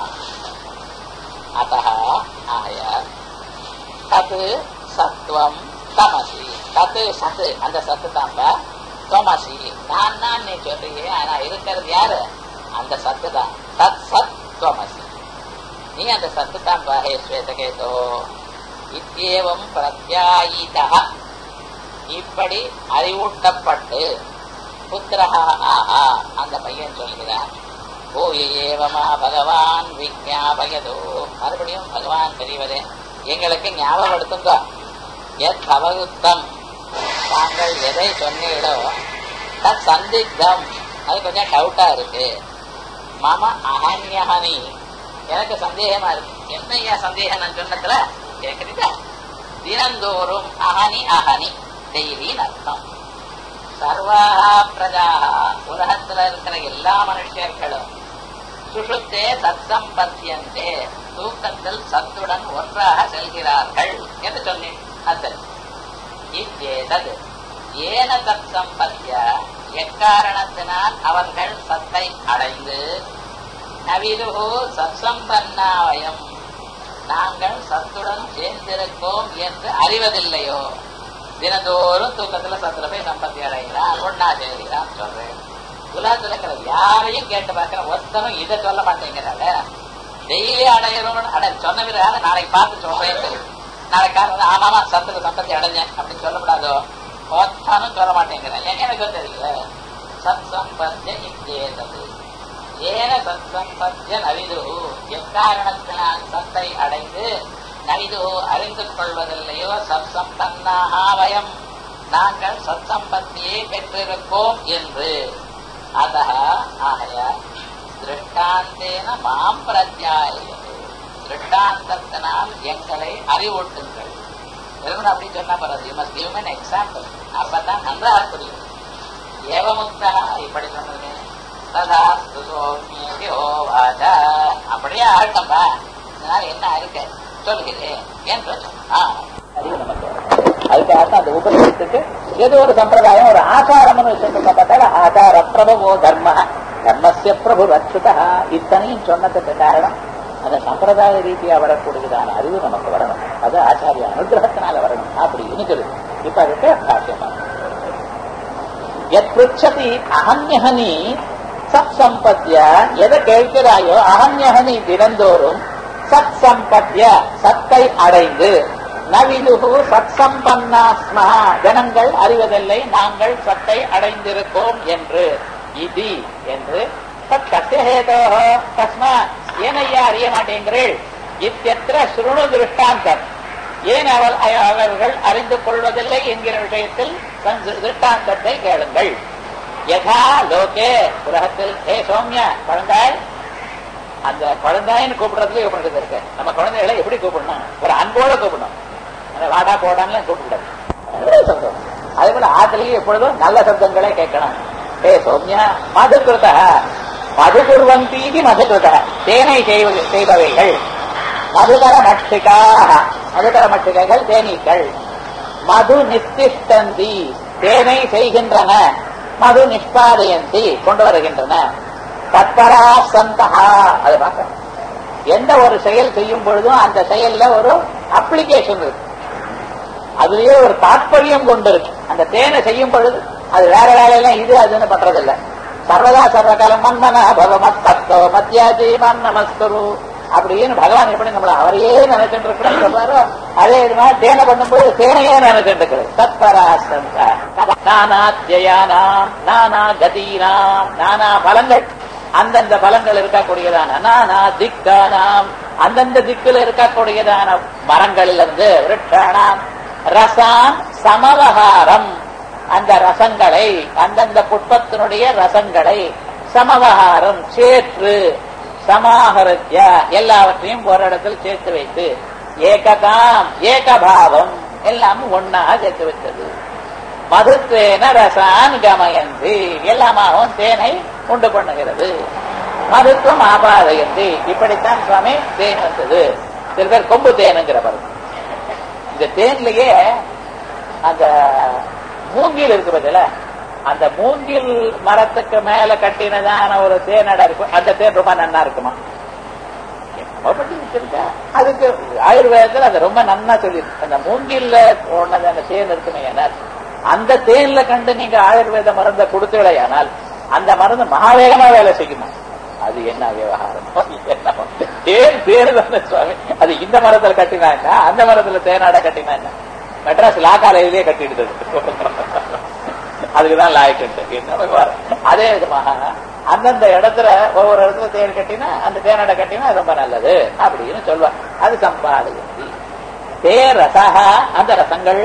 அத்த ஆகையால் தது சத்துவம் தமசி தத்து சத்து அந்த சத்து தான்பா தமசி நான் நான் நீ சொல்றியே ஆனா இருக்கிறது யாரு அந்த சத்து தான் தத் சத் துவமசி நீ அந்த சத்து தான் பாஹே ஸ்வேதகேதோ இத்தியேவம் பிரத்யாயிதா இப்படி அறிவூட்டப்பட்டு புத்திரஹா ஆஹா அந்த பையன் சொல்கிறான் ஓ ஏவமா பகவான் விஜாபயதோ மறுபடியும் பகவான் பெரியவரே எங்களுக்கு ஞாபகப்படுத்துங்க எத் அவகுத்தம் தாங்கள் எதை சொன்னீங்களோ தத் சந்திக்தம் அது கொஞ்சம் டவுட்டா இருக்கு மம அகன்யஹனி எனக்கு சந்தேகமா இருக்கு என்னையா சந்தேகம் நான் சொன்னதுல கேக்குறீங்க தினந்தோறும் அகனி அகனி டெய்லின்னு அர்த்தம் சர்வாஹா பிரஜாஹா உலகத்துல இருக்கிற எல்லா மனுஷர்களும் சுஷுத்தே சத்சம்பத்தியந்தே தூக்கத்தில் சத்துடன் ஒன்றாக செல்கிறார்கள் என்று சொன்னேன் அது இத்தேதது ஏன தத் சம்பத்திய எக்காரணத்தினால் அவர்கள் சத்தை அடைந்து நவிலுகோ சத்சம்பன்னாவயம் நாங்கள் சத்துடன் சேர்ந்திருக்கோம் என்று அறிவதில்லையோ தினந்தோறும் தூக்கத்துல சத்துல போய் சம்பத்தி அடைகிறான் ஒன்னா சேர்கிறான் சொல்றேன் உலகத்துல இருக்கிற யாரையும் கேட்டு பார்க்கிற ஒருத்தனும் இதை சொல்ல மாட்டேங்கிறாங்க டெய்லி அடையிறோம் அடை சொன்ன பிறகு நாளைக்கு பார்த்து சொல்றேன் நாளைக்கு காரணம் ஆமாமா சத்துல சம்பத்தி அடைஞ்சேன் அப்படின்னு சொல்லக்கூடாதோ ஒருத்தனும் சொல்ல மாட்டேங்கிறேன் எனக்கு தெரியல சத் சம்பத்திய இத்தேதது ஏன சத் சம்பத்திய நவிது எக்காரணத்தினால் சத்தை அடைந்து நவிதோ அறிந்து கொள்வதில்லையோ சத்சம்பன்னாக வயம் நாங்கள் சத்சம்பத்தியை பெற்றிருக்கோம் என்று அத ஆகையால் திருஷ்டாந்தேன மாம் பிரத்யாயது திருஷ்டாந்தத்தினால் எங்களை அறிவூட்டுங்கள் வெறும் அப்படி சொன்னா பரவாயில்ல you must give an example அப்பதான் நன்றாக புரியும் ஏவமுக்தா இப்படி சொன்னது ததா சுசோமியதி ஓவாத அப்படியே ஆகட்டம்பா இதனால என்ன இருக்கு சொல்கிறேன் என்று சொன்னான் அறிவு நமக்கு வரும். அதுக்காக தான் அந்த உபநிஷத்துக்கு ஏதோ ஒரு சம்பிரதாயம் ஒரு ஆச்சாரம்னு வச்சுருக்கப்பட்டால் ஆச்சார பிரபவோ தர்ம தர்மஸ்ய பிரபு அச்சுதா இத்தனையும் சொன்னதுக்கு காரணம் அந்த சம்பிரதாய ரீதியா வரக்கூடியதான அறிவு நமக்கு வரணும் அது ஆச்சாரிய அனுகிரகத்தினால வரணும் அப்படின்னு சொல்லுது இப்ப அதுக்கு பாஷ்யமா எத் பிருச்சதி அகன்யகனி சத் சம்பத்திய எதை கேட்கிறாயோ அகன்யகனி தினந்தோறும் சத் சம்பத்திய சத்தை அடைந்து நவிலுகு சத் சம்பன்னாஸ்மா ஜனங்கள் அறிவதில்லை நாங்கள் சத்தை அடைந்திருக்கோம் என்று இதி என்று தத் கத்தியஹேதோ தஸ்மா ஏனையா அறிய மாட்டேங்கிறீள் இத்தியத்திர சுருணு திருஷ்டாந்தம் ஏன் அவள் அவர்கள் அறிந்து கொள்வதில்லை என்கிற விஷயத்தில் தன் திருஷ்டாந்தத்தை கேளுங்கள் யதா லோகே உலகத்தில் ஏ சௌமியா குழந்தாய் அந்த குழந்தாயின்னு கூப்பிடுறதுல கூப்பிடுறது இருக்கு நம்ம குழந்தைகளை எப்படி கூப்பிடணும் ஒரு அன்போட கூப்பிடணும் அந்த வாடா போடான்னு கூப்பிடாது சப்தம் அதே போல ஆத்திலேயே எப்பொழுதும் நல்ல சப்தங்களே கேட்கணும் ஏ சௌமியா மதுகிருத மதுகுர்வந்தீதி மதுகிருத தேனை செய்வது செய்பவைகள் மதுகர மட்சிகா மதுகர மட்சிகைகள் தேனீக்கள் மது நிஸ்திஷ்டந்தி தேனை செய்கின்றன மது நிஷ்பாதயந்தி கொண்டு வருகின்றன தத்பரா சந்தகா அது பார்க்க எந்த ஒரு செயல் செய்யும் பொழுதும் அந்த செயல்ல ஒரு அப்ளிகேஷன் இருக்கு அதுலயே ஒரு தாற்பயம் கொண்டு இருக்கு அந்த தேனை செய்யும் பொழுது அது வேற வேலையெல்லாம் இது அதுன்னு பண்றதில்ல சர்வதா சர்வகாலம் மன்மன பவமத் தத்தோ மத்தியாஜி மன்னமஸ்தரு அப்படின்னு பகவான் எப்படி நம்மள அவரையே நினைச்சுட்டு இருக்கிறோம் சொல்றாரோ அதே இது மாதிரி தேனை பண்ணும்போது தேனையே நினைச்சுட்டு இருக்கிறது தத்பராசந்தா நானாத்யானாம் நானா கதீனாம் நானா பலங்கள் அந்தந்த பலங்கள் இருக்கக்கூடியதான நானா திக்கானாம் அந்தந்த திக்கில் இருக்கக்கூடியதான மரங்களிலிருந்து விருட்சானாம் ரசான் சமவகாரம் அந்த ரசங்களை அந்தந்த புஷ்பத்தினுடைய ரசங்களை சமவகாரம் சேற்று சமாகரத்ய எல்லாவற்றையும் ஒரு இடத்தில் சேர்த்து வைத்து ஏகதாம் ஏகபாவம் எல்லாமும் ஒன்னாக சேர்த்து வைத்தது மதுத்வேன ரசான் கமயந்தி எல்லாமாகவும் தேனை உண்டு பண்ணுகிறது மதுத்துவம் ஆபாதயந்தி இப்படித்தான் சுவாமி தேன் வந்தது சில பேர் கொம்பு தேனுங்கிற பாருங்க இந்த தேன்லயே அந்த மூங்கில் இருக்கு பதில அந்த மூங்கில் மரத்துக்கு மேல கட்டினதான ஒரு தேனடை இருக்கும் அந்த தேன் ரொம்ப நன்னா இருக்குமா என்னமோ பண்ணி வச்சிருக்கா அதுக்கு ஆயுர்வேதத்துல அது ரொம்ப நன்னா சொல்லியிருக்கு அந்த மூங்கில்ல போனதான தேன் இருக்குமே ஏனால் அந்த தேன்ல கண்டு நீங்க ஆயுர்வேத மருந்தை கொடுத்தீழையானால் அந்த மருந்து மகாவேகமா வேலை செய்யுமா அது என்ன விவகாரம் என்ன தேன் தேன் தானே சுவாமி அது இந்த மரத்துல கட்டினா என்ன அந்த மரத்துல தேனாட கட்டினா என்ன மெட்ராஸ் லா காலேஜிலேயே கட்டிடுது அதுக்குதான் லாய்க்கு என்ன விவகாரம் அதே விதமாக அந்தந்த இடத்துல ஒவ்வொரு இடத்துல தேன் கட்டினா அந்த தேனடை கட்டினா ரொம்ப நல்லது அப்படின்னு சொல்லுவார் அது சம்பாதயந்தி தே ரசக அந்த ரசங்கள்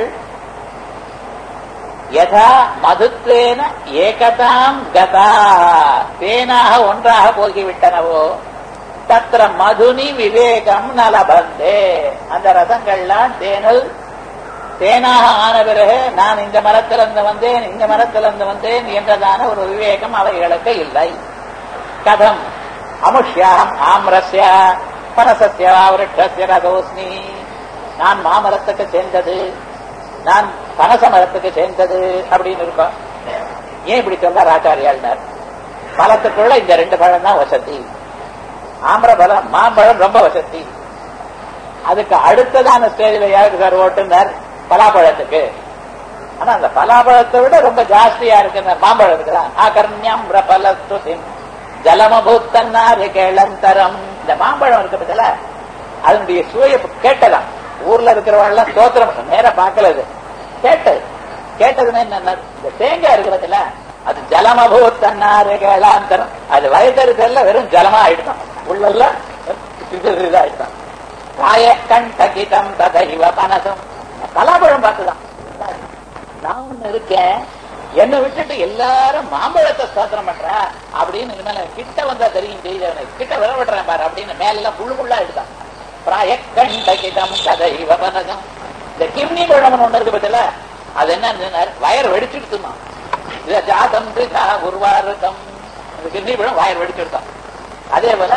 யதா மதுத்வேன ஏகதாம் கதா தேனாக ஒன்றாக போகிவிட்டனவோ தத்திர மதுனி விவேகம் நலபந்தே அந்த ரசங்கள்லாம் தேனல் தேனாக ஆன பிறகு நான் இந்த மரத்திலிருந்து வந்தேன் இந்த மரத்திலிருந்து வந்தேன் என்றதான ஒரு விவேகம் அவைகளுக்கு இல்லை கதம் அமுஷ்யாம் ஆம்ரஸ்ய பனசஸ்ய விருட்சஸ்ய ரதோஸ்மி நான் மாமரத்துக்கு சேர்ந்தது நான் பனச மரத்துக்கு சேர்ந்தது அப்படின்னு இருக்கோம் ஏன் இப்படி சொல்றார் ஆச்சாரியாள்னார் பழத்துக்குள்ள இந்த ரெண்டு பழம் தான் வசதி ஆம்பர பழம் மாம்பழம் ரொம்ப வசதி அதுக்கு அடுத்ததான ஸ்டேஜில் யாருக்கு சார் ஓட்டுனார் பலாப்பழத்துக்கு ஆனா அந்த பலாப்பழத்தை விட ரொம்ப ஜாஸ்தியா இருக்கு மாம்பழம் இருக்குதான் ஆகர்ணியம் பிரபலஸ்துதிம் ஜலமபூத்தன்னாரு கேளந்தரம் இந்த மாம்பழம் இருக்கு பத்தில அதனுடைய சுவையை கேட்டதான் ஊர்ல இருக்கிறவங்க ஸ்தோத்திரம் நேர பார்க்கல இது கேட்டது கேட்டதுன்னா என்ன இந்த தேங்காய் இருக்கு பத்தில அது ஜலமபூத்தன்னாரு கேளாந்தரம் அது வயதறிதல்ல வெறும் ஜலமா ஆயிடுதான் உள்ளெல்லாம் இதாயிடுதான் காய கண்டகிதம் ததைவ பனசம் பலாப்பழம் பார்த்துதான் நான் ஒண்ணு இருக்கேன் என்னை விட்டுட்டு எல்லாரும் மாம்பழத்தை ஸ்தோத்திரம் பண்றா அப்படின்னு இனிமேல கிட்ட வந்தா தெரியும் செய்தவனை கிட்ட விர விடுறேன் பாரு அப்படின்னு மேல எல்லாம் புள்ளு புள்ளா எடுத்தான் பிராய கண்டகிதம் ததைவ பனசம் இந்த கிம்னி பழம் ஒண்ணு இருக்கு பத்தில அது என்ன வயர் வெடிச்சுடுத்துமா இத ஜாதம் திருகா உருவாருக்கம் இந்த கிம்னி பழம் வயர் வெடிச்சுடுத்தான் அதே போல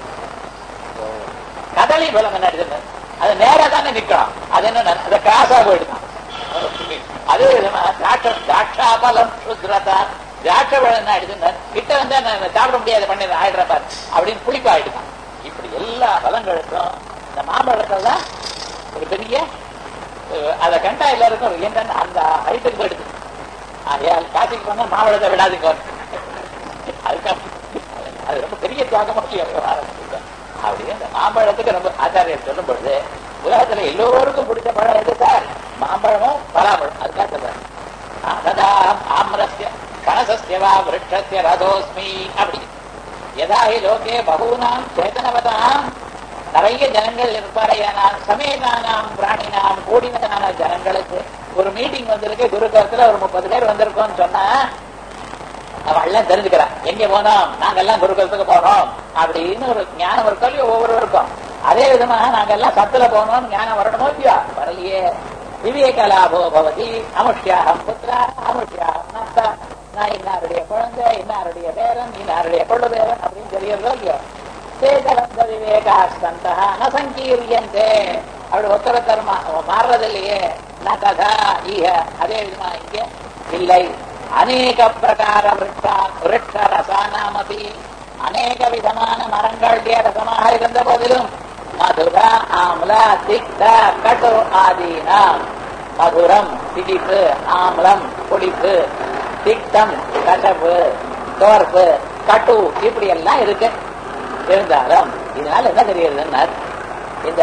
கதளி பழம் என்ன எடுத்து அது நேரா தானே நிக்கணும் அது என்ன அதை கிராஸா போயிடுதான் அதே விதமா திராட்சை திராட்சா பலம் சுத்ரதா திராட்சை பழம் என்ன ஆயிடுது கிட்ட வந்து நான் சாப்பிட முடியாது பண்ணி ஆயிடுற பாரு அப்படின்னு புளிப்பு ஆயிடுதான் இப்படி எல்லா பழங்களுக்கும் இந்த மாம்பழத்தில் தான் ஒரு பெரிய அஹ், அதை கண்டா எல்லாருக்கும் என்னன்னு அந்த ஹைட்டுக்கு போயிடுது ஆகையால் காசிக்கு போனா மாம்பழத்தை விடாதுங்க அதுக்காக அது ரொம்ப பெரிய தியாகமாக ஆரம்பிச்சிருக்கோம் அப்படியே அந்த மாம்பழத்துக்கு ரொம்ப ஆச்சாரியர் சொல்லும் பொழுது உலகத்துல எல்லோருக்கும் பிடிச்ச பழம் எது சார் மாம்பழமும் பலாப்பழம் அதுக்காக சொல்றேன் அததாம் ஆம்ரஸ்ய கணசஸ்ய வா விருட்சஸ்ய ரதோஸ்மி அப்படி யதா ஹி லோகே பகூனாம் சேதனவதாம் நிறைய ஜனங்கள் இருப்பாரையானால் சமேதானாம் பிராணினாம் கோடினதான ஜனங்களுக்கு ஒரு மீட்டிங் வந்திருக்கு குருகுலத்துல ஒரு முப்பது பேர் வந்திருக்கோம்னு சொன்னா அவன் எல்லாம் தெரிஞ்சுக்கிறான் எங்க போனோம் நாங்க எல்லாம் குருகுலத்துக்கு போனோம் அப்படின்னு ஒரு ஞானம் இருக்கோ இல்லையோ ஒவ்வொருவருக்கும் அதே விதமாக நாங்க எல்லாம் சத்துல போனோம் ஞானம் வரணுமோ இல்லையா வரலையே விவேக லாபோ பவதி அமுஷ்யாகம் புத்திரா அமுஷ்யாகம் மாத்தா நான் இன்னாருடைய குழந்தை இன்னாருடைய பேரன் இன்னாருடைய கொள்ளு பேரன் அப்படின்னு தெரியறதோ இல்லையோ சேதவந்த விவேகாஸ்தந்தா ந சங்கீரியந்தே அப்படி ஒத்தரத்தர் மாறுறதில்லையே ந கதா ஈக அதே விதமா இங்கே இல்லை அநேக பிரகார விருட்சா விருட்ச ரசானாமபி அநேக விதமான மரங்களுடைய ரசமாக இருந்த போதிலும் மதுர ஆம்ல திக்த கட்டு ஆதீனா மதுரம் திடிப்பு ஆம்லம் புளிப்பு திக்தம் கசப்பு தோர்ப்பு கட்டு இப்படி எல்லாம் இருக்கு இருந்தாலும் இதனால என்ன தெரியுதுன்னா இந்த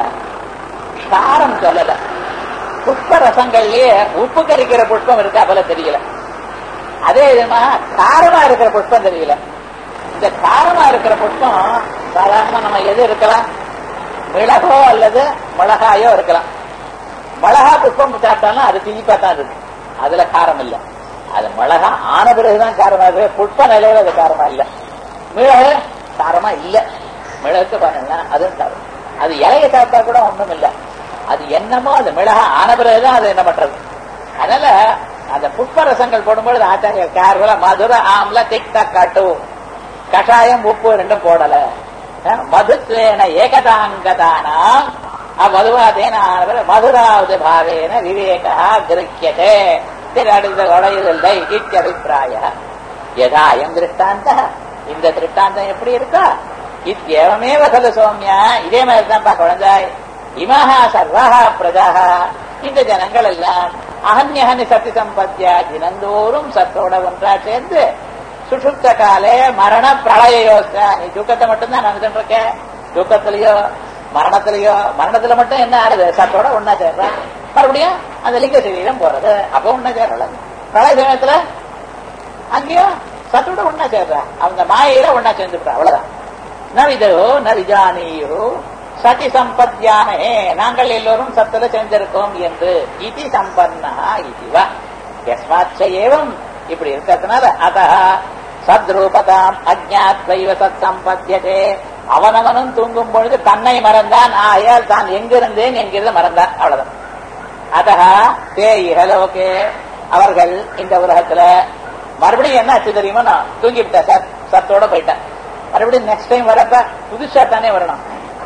சாரம் சொல்லல புஷ்ப ரசங்கள்லயே உப்பு கரிக்கிற புஷ்பம் இருக்கா போல தெரியல அதே விதமா காரமா இருக்கிற புஷ்பம் தெரியல இந்த காரமா இருக்கிற புஷ்பம் சாதாரணமா நம்ம எது இருக்கலாம் மிளகோ அல்லது மிளகாயோ இருக்கலாம் மிளகா புஷ்பம் சாப்பிட்டாலும் அது திணிப்பா தான் இருக்கு அதுல காரம் இல்ல அது மிளகா ஆன பிறகுதான் காரமா இருக்கு புஷ்ப நிலையில அது காரமா இல்ல மிளகு காரமா இல்ல மிளகுக்கு பாருங்கன்னா அதுவும் காரம் அது இலைய சாப்பிட்டா கூட ஒண்ணும் இல்ல அது என்னமோ அது மிளகா ஆன பிறகுதான் அது என்ன பண்றது அதனால அந்த புஷ்பரசங்கள் போடும்பொழுது ஆச்சாரியர் கேர்வல மதுர ஆம்ல திக்த காட்டு கஷாயம் உப்பு ரெண்டும் போடல அஹ், மதுத்வேன ஏகதாங்கதானாம் மதுவாதேன மதுராவது பாவேன விவேகா கிருக்கியதே திரடுத உடையதில்லை இத்தியபிப்பிராய யதா அயம் திருஷ்டாந்த இந்த திருஷ்டாந்தம் எப்படி இருக்கா இத்தியவமேவ கலு சௌமியா இதே மாதிரி தான்ப்பா குழந்தாய் இமஹா சர்வஹா பிரஜாஹா இந்த ஜனங்கள் எல்லாம் அகன்யகனி சத்தி சம்பத்தியா தினந்தோறும் சத்தோட ஒன்றா சேர்ந்து சுஷுப்த காலே மரண பிரளய யோசனை நீ தூக்கத்தை மட்டும்தான் நினைச்சுட்டு இருக்க தூக்கத்திலயோ மரணத்திலயோ மரணத்துல மட்டும் என்ன ஆறுது சத்தோட ஒன்னா சேர்ற மறுபடியும் அந்த லிங்க சரீரம் போறது அப்ப ஒன்னா சேரல பிரளய சமயத்துல அங்கேயும் சத்தோட ஒன்னா சேர்ற அவங்க மாயையில ஒன்னா சேர்ந்துட்டா அவ்வளவுதான் ந விதோ ந விஜானியோ சதி சம்பத்யானே நாங்கள் எல்லோரும் சத்துல சேர்ந்திருக்கோம் என்று இதி சம்பன்னா இதுவா எஸ்மாச்ச ஏவம் இப்படி இருக்கிறதுனால அத சத்ரூபதாம் அஜாத்வைவ சத் சம்பத்தியதே அவனவனும் தூங்கும் பொழுது தன்னை மறந்தான் ஆயால் தான் எங்கிருந்தேன் என்கிறது மறந்தான் அவ்வளவுதான் அத தே இகலோகே அவர்கள் இந்த உலகத்துல மறுபடியும் என்ன ஆச்சு தெரியுமா நான் தூங்கிவிட்டேன் சார் சத்தோட போயிட்டேன் மறுபடியும் நெக்ஸ்ட் டைம் வரப்ப புதுசா தானே வரணும்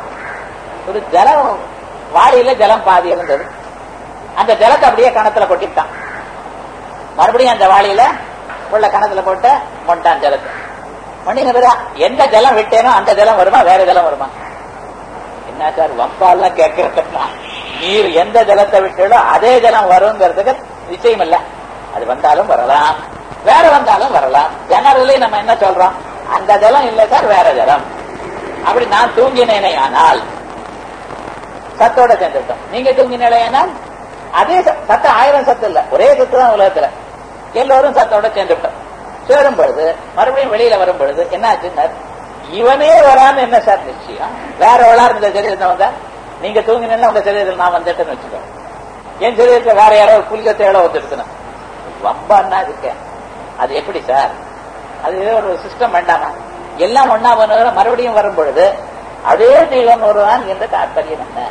ஒரு ஜலம் வாளியில ஜலம் பாதி இருந்தது அந்த ஜலத்தை அப்படியே கணத்துல கொட்டிட்டான் மறுபடியும் அந்த வாளியில உள்ள கணத்துல போட்டு மொண்டான் ஜலத்தை மணிங்க எந்த ஜலம் விட்டேனோ அந்த ஜலம் வருமா வேற ஜலம் வருமா என்ன சார் வம்பாலாம் கேட்கறதுனா நீர் எந்த ஜலத்தை விட்டீங்களோ அதே ஜலம் வருங்கிறதுக்கு நிச்சயம் இல்ல அது வந்தாலும் வரலாம் வேற வந்தாலும் வரலாம் ஜெனரலி நம்ம என்ன சொல்றோம் அந்த ஜலம் இல்ல சார் வேற ஜலம் அப்படி நான் தூங்கினேனே ஆனால் சத்தோட சேர்ந்துட்டோம் நீங்க தூங்கினால் அதே ச- சத்து ஆயிரம் சத்து இல்ல ஒரே சத்து தான் உலகத்துல எல்லோரும் சத்தோட சேர்ந்துட்டோம் சேரும் பொழுது மறுபடியும் வெளியில வரும் பொழுது என்ன ஆச்சுன்னா இவனே வரான்னு என்ன சார் நிச்சயம் வேற விளார் இந்த சரீரத்தை வந்தா நீங்க தூங்கினா உங்க சரீரத்தில் நான் வந்துட்டேன்னு வச்சுக்கோ என் சரீரத்தில் வேற யாரோ ஒரு புலிகத்தையோட வந்துருக்கணும் வம்பான்னா இருக்கேன் அது எப்படி சார் அது ஏதோ ஒரு சிஸ்டம் வேண்டாமா எல்லாம் ஒன்னா பண்ணுற மறுபடியும் வரும் பொழுது அதே தெய்வம் ஒருவன் என்ற தாற்பயம் என்ன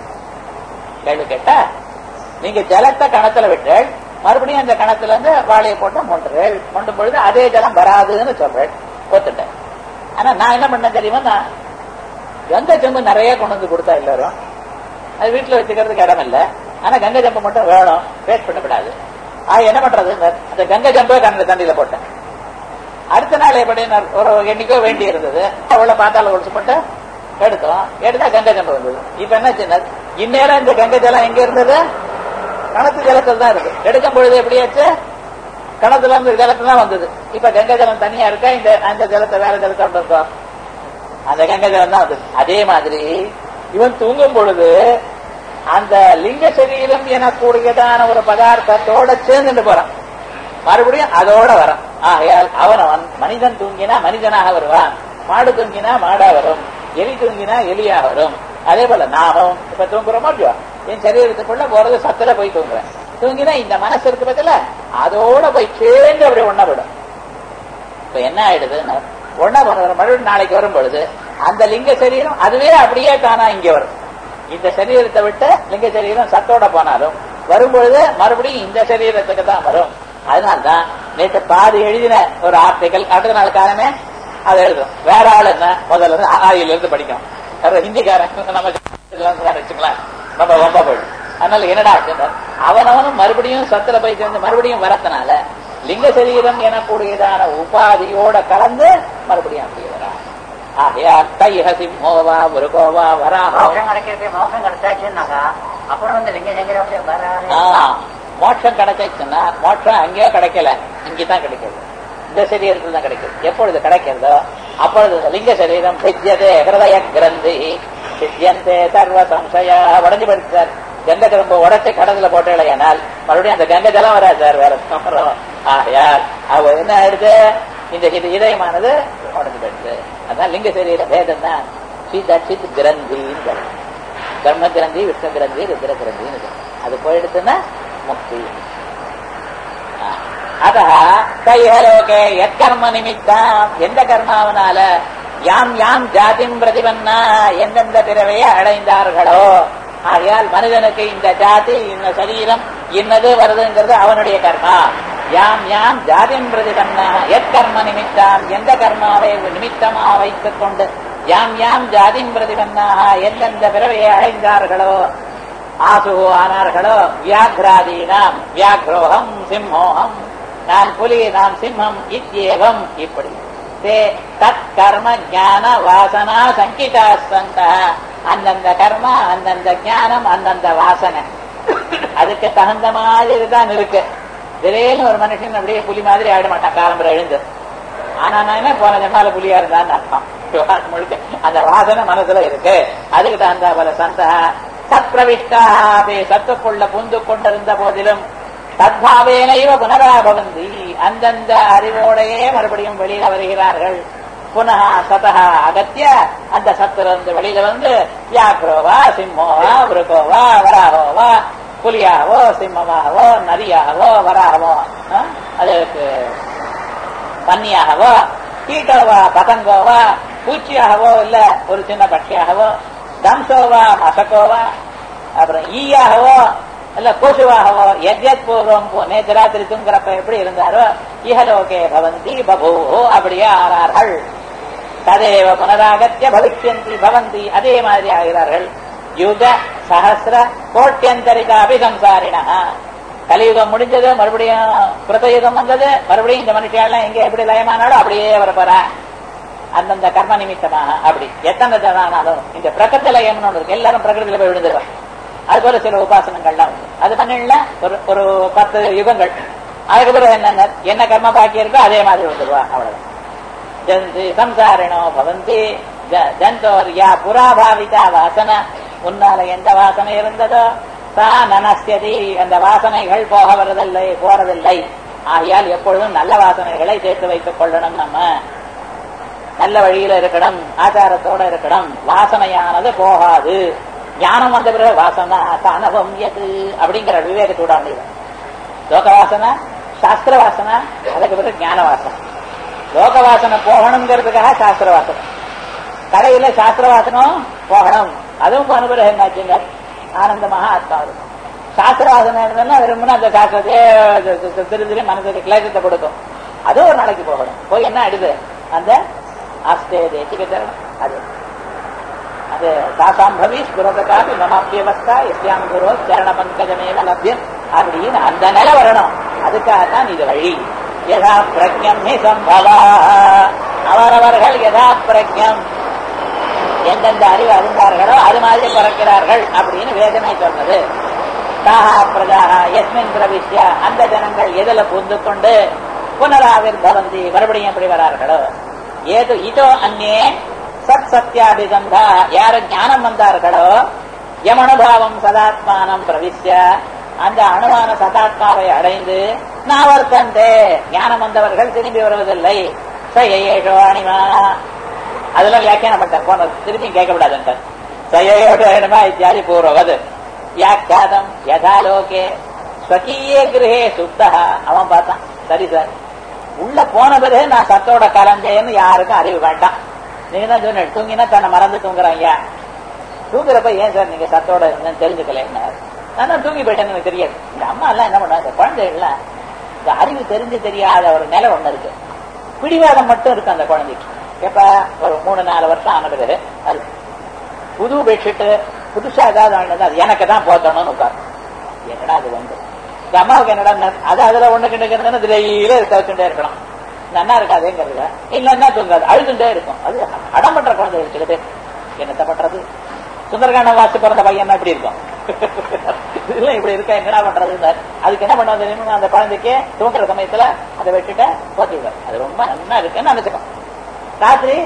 கேள்வி கேட்டா நீங்க ஜலத்தை கணத்துல விட்டேள் மறுபடியும் அந்த கணத்துல இருந்து வாழையை போட்டு மொண்டுறேள் மொண்டும் பொழுது அதே ஜலம் வராதுன்னு சொல்றேன் ஒத்துட்டேன் ஆனா நான் என்ன பண்ணேன் தெரியுமா நான் கங்கை செம்பு நிறைய கொண்டு வந்து கொடுத்தா எல்லாரும் அது வீட்டுல வச்சுக்கிறதுக்கு இடம் இல்ல ஆனா கங்கை ஜம்பு மட்டும் வேணும் வேஸ்ட் பண்ணக்கூடாது ஆ என்ன பண்றது அந்த கங்கை ஜம்பே கண்ணில் தண்ணியில போட்டேன் அடுத்த நாள் எப்படி நான் ஒரு என்னைக்கோ வேண்டி இருந்தது அவ்வளவு பாத்தால ஒழிச்சு போட்டு எடுத்தோம் எடுத்தா கங்கை ஜம்பு வந்தது இப்ப என்ன சின்னது இந்நேரம் இந்த கங்கை ஜலம் எங்க இருந்தது கணத்து ஜலத்தில் தான் இருக்கு எடுக்கும் பொழுது எப்படியாச்சு கணத்துல இருந்து ஜலத்துல தான் வந்தது இப்ப கங்கை ஜலம் தனியா இருக்கா இந்த அந்த ஜலத்தை வேற ஜலத்தோட இருக்கோம் அந்த கங்கை ஜலம் தான் வந்தது அதே மாதிரி இவன் தூங்கும் பொழுது அந்த லிங்க சரீரம் எனக்கூடியதான ஒரு பதார்த்தத்தோட சேர்ந்துட்டு போறான் மறுபடியும் அதோட வரான் ஆகையால் அவன் அவன் மனிதன் தூங்கினா மனிதனாக வருவான் மாடு தூங்கினா மாடா வரும் எலி தூங்கினா எலியா வரும் அதே போல நாமும் இப்ப தூங்குறோமோ இல்லையோ என் சரீரத்துக்குள்ள போறது சத்துல போய் தூங்குறேன் தூங்கினா இந்த மனசு இருக்கு பத்தில அதோட போய் சேர்ந்து அப்படி ஒண்ணா விடும் இப்ப என்ன ஆயிடுதுன்னா ஒன்னா மறுபடியும் நாளைக்கு வரும் பொழுது அந்த லிங்க சரீரம் அதுவே அப்படியே தானா இங்க வரும் இந்த சரீரத்தை விட்டு லிங்க சரீரம் சத்தோட போனாலும் வரும்பொழுது மறுபடியும் இந்த சரீரத்துக்கு தான் வரும் அதனால்தான் நேற்று பாதி எழுதின ஒரு ஆர்டிக்கல் அடுத்த நாள் காலமே அதை எழுதும் வேற ஆள் என்ன முதல்ல இருந்து ஆயில இருந்து படிக்கும் வேற ஹிந்திக்காரன் நம்ம வச்சுக்கலாம் ரொம்ப ரொம்ப போயிடும் அதனால என்னடா ஆச்சுன்னா, அவனவனும் மறுபடியும் சத்துல போய் சேர்ந்து மறுபடியும் வரத்தனால லிங்க சரீரம் எனக்கூடியதான உபாதியோட கலந்து மறுபடியும் அப்படியே வரா ஆகையால் தைஹ சிம்மோவா முருகோவா வராஹோ மோட்சம் கிடைக்கிறது மோட்சம் கிடைச்சாச்சுன்னாக்கா அப்புறம் வந்து லிங்க சங்கர அப்படியே வராரு ஆ, மோட்சம் கிடைச்சிச்சுன்னா மோட்சம் அங்கேயோ கிடைக்கல இங்கதான் கிடைக்குது இந்த சரீரத்தில் தான் கிடைக்குது எப்பொழுது கிடைக்கிறதோ அப்பொழுது லிங்க சரீரம் சித்தியதே ஹிருதய கிரந்தி சித்தியந்தே சர்வ சம்சயா உடஞ்சு படிச்சார் கங்கை திரும்ப உடச்சி கடத்துல போட்டேனால் மறுபடியும் அந்த கங்கை ஜலம் வராது சார் வேற வரும் ஆகையால் அவ என்ன ஆயிடுது இந்த இது இதயமானது உடஞ்சு போயிடுது அதான் லிங்க சரீர பேதம் தான் சித் அச்சித் கிரந்தின்னு சொல்றோம். பிரம்ம கிரந்தி விஷ்ணு கிரந்தி ருத்ர கிரந்தின்னு சொல்றோம். அது போயிடுச்சுன்னா முக்தி அத கைஹலோகே எக்கர்ம நிமித்தம் எந்த கர்மாவனால யாம் யாம் ஜாதிம் பிரதிபன்னா எந்தெந்த பிறவையை அடைந்தார்களோ ஆகையால் மனிதனுக்கு இந்த ஜாதி இந்த சரீரம் இன்னது வருதுங்கிறது அவனுடைய கர்மா யாம் யாம் ஜாதிம் பிரதிபன்னா எக்கர்ம நிமித்தம் எந்த கர்மாவை நிமித்தமாக வைத்துக் கொண்டு யாம் யாம் ஜாதிம் பிரதிபன்னாக எந்தெந்த பிறவையை அடைந்தார்களோ ஆசு ஆனார்களோ வியாக்ராதீனாம் வியாக்ரோகம் சிம்மோகம் நான் புலி நான் சிம்மம் இத்தியேவம் இப்படி தே தத் கர்ம ஞான வாசனா சங்கிதா சந்த அந்தந்த கர்மா அந்தந்த ஞானம் அந்தந்த வாசனை அதுக்கு தகுந்த மாதிரி தான் இருக்கு திடீர்னு ஒரு மனுஷன் அப்படியே புலி மாதிரி ஆயிட மாட்டான் காலம்புற எழுந்து ஆனா நான் என்ன போன ஜமால புலியா இருந்தான்னு அர்த்தம் விவகாரம் முழுக்க அந்த வாசனை மனசுல இருக்கு அதுக்கு தகுந்த போல சந்தா சத்பிரவிஷ்டாபே சத்துக்குள்ள புந்து கொண்டிருந்த போதிலும் தத்பாவேனைவ புனராபவந்தி அந்தந்த அறிவோடையே மறுபடியும் வெளியில வருகிறார்கள் புனः சதः அகத்திய அந்த சத்திலிருந்து வெளியில வந்து வியாக்ரோவா சிம்மோவா விருகோவா வராகோவா புலியாகவோ சிம்மமாகவோ நரியாகவோ வராகவோ ஆ? அதுக்கு பன்னியாகவோ கீட்டோவா பதங்கோவா பூச்சியாகவோ இல்ல ஒரு சின்ன பட்சியாகவோ தம்சோவா மசக்கோவா அப்புறம் ஈயாகவோ இல்ல கொசுவாகவோ எத்யத் பூர்வம் போ- நேத்து ராத்திரி தூங்குறப்ப எப்படி இருந்தாரோ இஹலோகே பவந்தி பபூவோ அப்படியே ஆறார்கள் ததேவ புனராகத்திய பவிஷ்யந்தி பவந்தி அதே மாதிரி ஆகிறார்கள் யுக சஹசிர கோட்டியந்தரிக அபிசம்சாரிணா கலியுகம் முடிஞ்சது மறுபடியும் கிருதயுகம் வந்தது மறுபடியும் இந்த மனுஷியெல்லாம் எங்க எப்படி லயமானாலும் அப்படியே வரப்போறா அந்தந்த கர்ம நிமித்தமாக அப்படி எத்தனை தடனாலும் இந்த பிரகൃതി லயம்னு ஒண்ணு இருக்கு எல்லாரும் பிரகிருதியில போய் விழுந்துருவாங்க அது போல சில உபாசனங்கள்லாம் உண்டு அது பண்ணல ஒரு ஒரு பத்து யுகங்கள் அதுக்கு பிறகு என்ன என்ன கர்ம பாக்கி இருக்கோ அதே மாதிரி வந்துருவா அவ்வளவுதான் ஜந்தி சம்சாரிணோ பவந்தி ஜ- ஜந்தோர் யா புறாபாவிதா வாசன முன்னால எந்த வாசனை இருந்ததோ சா நனஸ்யதி அந்த வாசனைகள் போக வரதில்லை போறதில்லை ஆகையால் எப்பொழுதும் நல்ல வாசனைகளை சேர்த்து வைத்துக் கொள்ளணும் நம்ம நல்ல வழியில இருக்கணும் ஆச்சாரத்தோட இருக்கணும் வாசனையானது போகாது ஞானம் வந்த பிறகு வாசனா தானவம் எது அப்படிங்கிற விவேக சூடாமணி லோக வாசனை சாஸ்திர வாசனை அதுக்கு பிறகு ஞான வாசனை லோக வாசனை போகணுங்கிறதுக்காக சாஸ்திர வாசனை கடையில சாஸ்திர வாசனம் போகணும் அதுவும் போன பிறகு என்னாச்சுங்க ஆனந்தமாக ஆத்மா இருக்கும் சாஸ்திர வாசனை இருந்ததுன்னா விரும்பினா அந்த சாஸ்திரத்தையே திரு திரு மனசுக்கு கிளேசத்தை கொடுக்கும் அதுவும் ஒரு நாளைக்கு போகணும் போய் என்ன ஆயிடுது அந்த ஆஸ்தே தேசிக தரணும் அது அது தாசாம் பவி ஸ்புரதகாபி மமாப்பியவஸ்தா எஸ்யாம் குரு சரண பங்கஜமேவ லப்யம் அப்படின்னு அந்த நிலை வரணும் அதுக்காகத்தான் இது வழி யதா பிரஜம் ஹி சம்பவா அவரவர்கள் யதா பிரஜம் எந்தெந்த அறிவு அறிந்தார்களோ அது மாதிரி பிறக்கிறார்கள் அப்படின்னு வேதனை சொன்னது தாஹா பிரஜாஹா எஸ்மின் பிரவிஷ்ய அந்த ஜனங்கள் எதில புந்து கொண்டு புனராவிர் பவந்தி மறுபடியும் எப்படி வரார்களோ ஏது இதோ அந்நே சத் சத்யாபிசந்தா யாரு ஞானம் வந்தார்களோ யமனுபாவம் சதாத்மானம் பிரவிஷ்ய அந்த அணுவான சதாத்மாவை அடைந்து நாவர்த்தந்தே ஞானம் வந்தவர்கள் திரும்பி வருவதில்லை சயேஷோ அணிமா அதெல்லாம் வியாக்கியானம் பண்ணார் போன திருப்பி கேட்கக்கூடாது சயோட அணிமா இத்தியாதி பூர்வது வியாக்கியாதம் யதாலோகே ஸ்வகீயே கிரகே சுத்தா அவன் பார்த்தான் சரி சார் உள்ள போன பிறகு நான் சத்தோட கலந்தேன்னு யாருக்கும் அறிவு வேண்டாம் நீங்க தான் சொன்ன தூங்கினா தன்னை மறந்து தூங்குறாங்க தூங்குறப்ப ஏன் சார் நீங்க சத்தோட இருந்தேன்னு தெரிஞ்சுக்கல நான் தான் தூங்கி போயிட்டேன்னு எனக்கு தெரியாது இந்த அம்மா எல்லாம் என்ன பண்ணுவாங்க குழந்தைகள்லாம் இந்த அறிவு தெரிஞ்சு தெரியாத ஒரு நிலை ஒண்ணு இருக்கு பிடிவாதம் மட்டும் இருக்கு அந்த குழந்தைக்கு எப்ப ஒரு மூணு நாலு வருஷம் ஆன பிறகு அது புது பெட்ஷீட்டு புதுசா ஏதாவது வாங்கினது அது எனக்கு தான் போத்தணும்னு உட்காரு என்னடா அது வந்து இந்த அம்மாவுக்கு என்னடா அது அதுல ஒண்ணு கிண்டுக்கிறதுன்னு திரையில இருக்க வச்சுட்டே இருக்கணும் நன்னா இருக்காதுங்கிறது இல்லன்னா தூங்காது அழுதுண்டே இருக்கும் அது அடம் பண்ற குழந்தைகள் சில பேர் என்னத்த பண்றது சுந்தரகாண்ட வாசி பிறந்த பையன் இப்படி இருக்கும் இதெல்லாம் இப்படி இருக்கா என்னடா பண்றது அதுக்கு என்ன பண்ணுவது தெரியுமா அந்த குழந்தைக்கு தூங்குற சமயத்துல அதை விட்டுட்டு போத்தி விடுவார் அது ரொம்ப நல்லா இருக்குன்னு நினைச்சுக்கோ ராத்திரி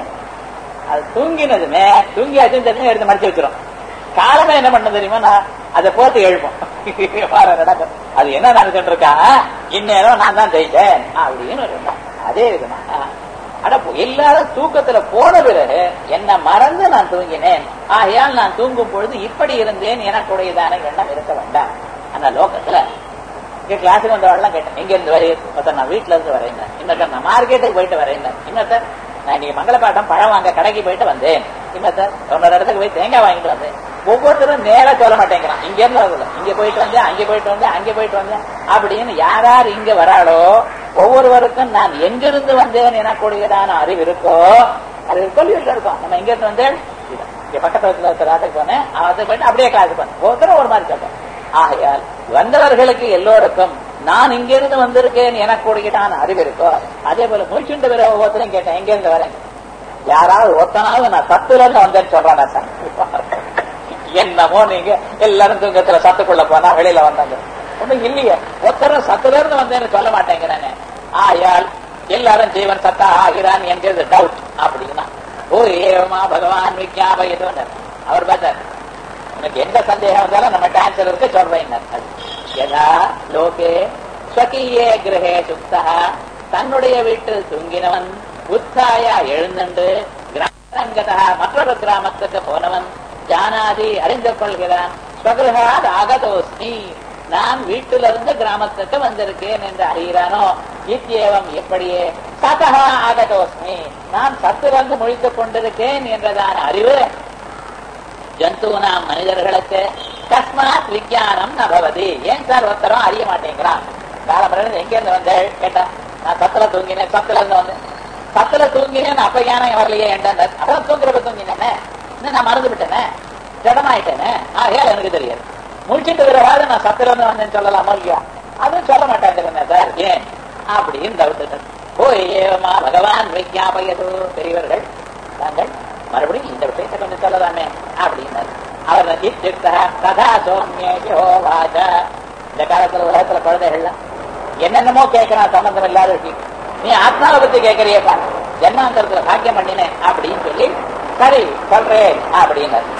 அது தூங்கினதுமே தூங்கியாச்சுன்னு தெரிஞ்சு எடுத்து மடிச்சு வச்சிரும் காலமே என்ன பண்ண தெரியுமா நான் அதை போட்டு எழுப்போம் நடக்கும் அது என்ன நினைச்சிட்டு இருக்கா இந்நேரம் நான் தான் ஜெயிச்சேன் அப்படின்னு ஒரு எண்ணம். அதே விதமா அட எல்லாரும் தூக்கத்துல போன பிறகு என்ன மறந்து நான் தூங்கினேன் ஆகையால் நான் தூங்கும் பொழுது இப்படி இருந்தேன் எனக்குடையதான எண்ணம் இருக்க வேண்டாம் அந்த லோகத்துல இங்க கிளாஸுக்கு வந்தவெல்லாம் கேட்டேன் எங்க இருந்து வரேன் ஒருத்தர் நான் வீட்டுல இருந்து வரேன் இன்னொருத்தர் நான் மார்க்கெட்டுக்கு போயிட்டு வரேன் இன்னொருத்தர் நான் இன்னைக்கு மங்களப்பாட்டம் பழம் வாங்க கடைக்கு போயிட்டு வந்தேன் இன்னொருத்தர் இன்னொரு இடத்துக்கு போய் தேங்காய் வாங்கிட்டு வந்தேன் ஒவ்வொருத்தரும் நேரா சொல்ல மாட்டேங்கிறான் இங்க இருந்து வரல இங்க போயிட்டு வந்தேன் அங்க போயிட்டு வந்தேன் அங்க போயிட்டு வந்தேன் அப்படின்னு யார் யார் இங்க வராளோ ஒவ்வொருவருக்கும் நான் எங்கிருந்து வந்தேன் எனக்கூடியதான அறிவு இருக்கோ அது சொல்லிட்டு இருக்கோம் நம்ம எங்க இருந்து வந்தேன் இதுதான். இங்க பக்கத்துல ஒருத்தர் ராத்துக்கு போனேன் அதுக்கு போயிட்டு அப்படியே கிளாஸுக்கு போனேன் ஒருத்தரும் ஒரு மாதிரி சொல்றோம் ஆகையால் வந்தவர்களுக்கு எல்லோருக்கும் நான் இங்கிருந்து வந்திருக்கேன் எனக்கூடியதான அறிவு இருக்கோ அதே போல முடிச்சுட்டு பிற ஒவ்வொருத்தரும் கேட்டேன் எங்க இருந்து வரேன் யாராவது ஒருத்தனாவது நான் சத்துல இருந்து வந்தேன்னு சொல்றானா சார் என்னமோ நீங்க எல்லாரும் தூங்கத்துல சத்துக்குள்ள போனா வெளியில வந்தாங்க ஒண்ணும் இல்லையே ஒருத்தரும் சத்துல இருந்து வந்தேன்னு சொல்ல மாட்டேங்கிறானே ஆயால் எல்லாரும் ஜீவன் சத்தா ஆகிறான் என்கிறது டவுட் அப்படின்னா ஓ ஏவமா பகவான் விஜாபயதோன்னு அவர் பார்த்தார் உனக்கு எந்த சந்தேகம் வந்தாலும் நம்ம ஆன்சர் இருக்கு சொல்றேன் யதா லோகே ஸ்வகீயே கிரகே சுப்தா தன்னுடைய வீட்டில் தூங்கினவன் உத்தாய எழுந்துண்டு கிராமங்கதா மற்றொரு கிராமத்துக்கு போனவன் ஜானாதி அறிந்து கொள்கிறான் ஸ்வகிரகாத் ஆகதோஸ்மி நான் வீட்டிலிருந்து கிராமத்துக்கு வந்திருக்கேன் என்று அறிகிறானோ இத்தியேவம் எப்படியே சதகா ஆகதோஸ்மி நான் சத்திலிருந்து முழித்துக் கொண்டிருக்கேன் என்றதான அறிவு ஜந்துனாம் மனிதர்களுக்கு தஸ்மாத் விஞ்ஞானம் நபவதி ஏன் சார் ஒருத்தரும் அறிய மாட்டேங்கிறான் காலம்பரம் எங்க இருந்து வந்த கேட்டா நான் சத்துல தூங்கினேன் சத்துல இருந்து வந்தேன் சத்துல தூங்கினேன் அப்ப ஞானம் வரலையே என்றார் அப்புறம் தூங்குறப்ப தூங்கினேனே இன்னும் நான் மறந்து விட்டேனே ஜடமாயிட்டேனே ஆகையால் எனக்கு தெரியாது முடிச்சிட்டு வரவாது நான் சத்துல இருந்து வந்தேன்னு சொல்லலாமா இல்லையா அதுவும் சொல்ல மாட்டேங்கிறேன் சார் ஏன் அப்படின்னு தவிர்த்துட்டேன் ஓ ஏவமா பகவான் விஜாபயது பெரியவர்கள் தாங்கள் மறுபடியும் இந்த விஷயத்தை கொஞ்சம் சொல்லலாமே அப்படின்னாரு அவர் இத்தியுக்தா கதா சோமியோ வாஜ இந்த காலத்துல உலகத்துல குழந்தைகள்லாம் என்னென்னமோ கேட்கறான் சம்பந்தம் இல்லாத விஷயம் நீ ஆத்மாவை பத்தி கேட்கறியப்பா ஜென்மாந்தரத்துல பாக்கியம் பண்ணினேன் அப்படின்னு சொல்லி சரி சொல்றேன் அப்படின்னாரு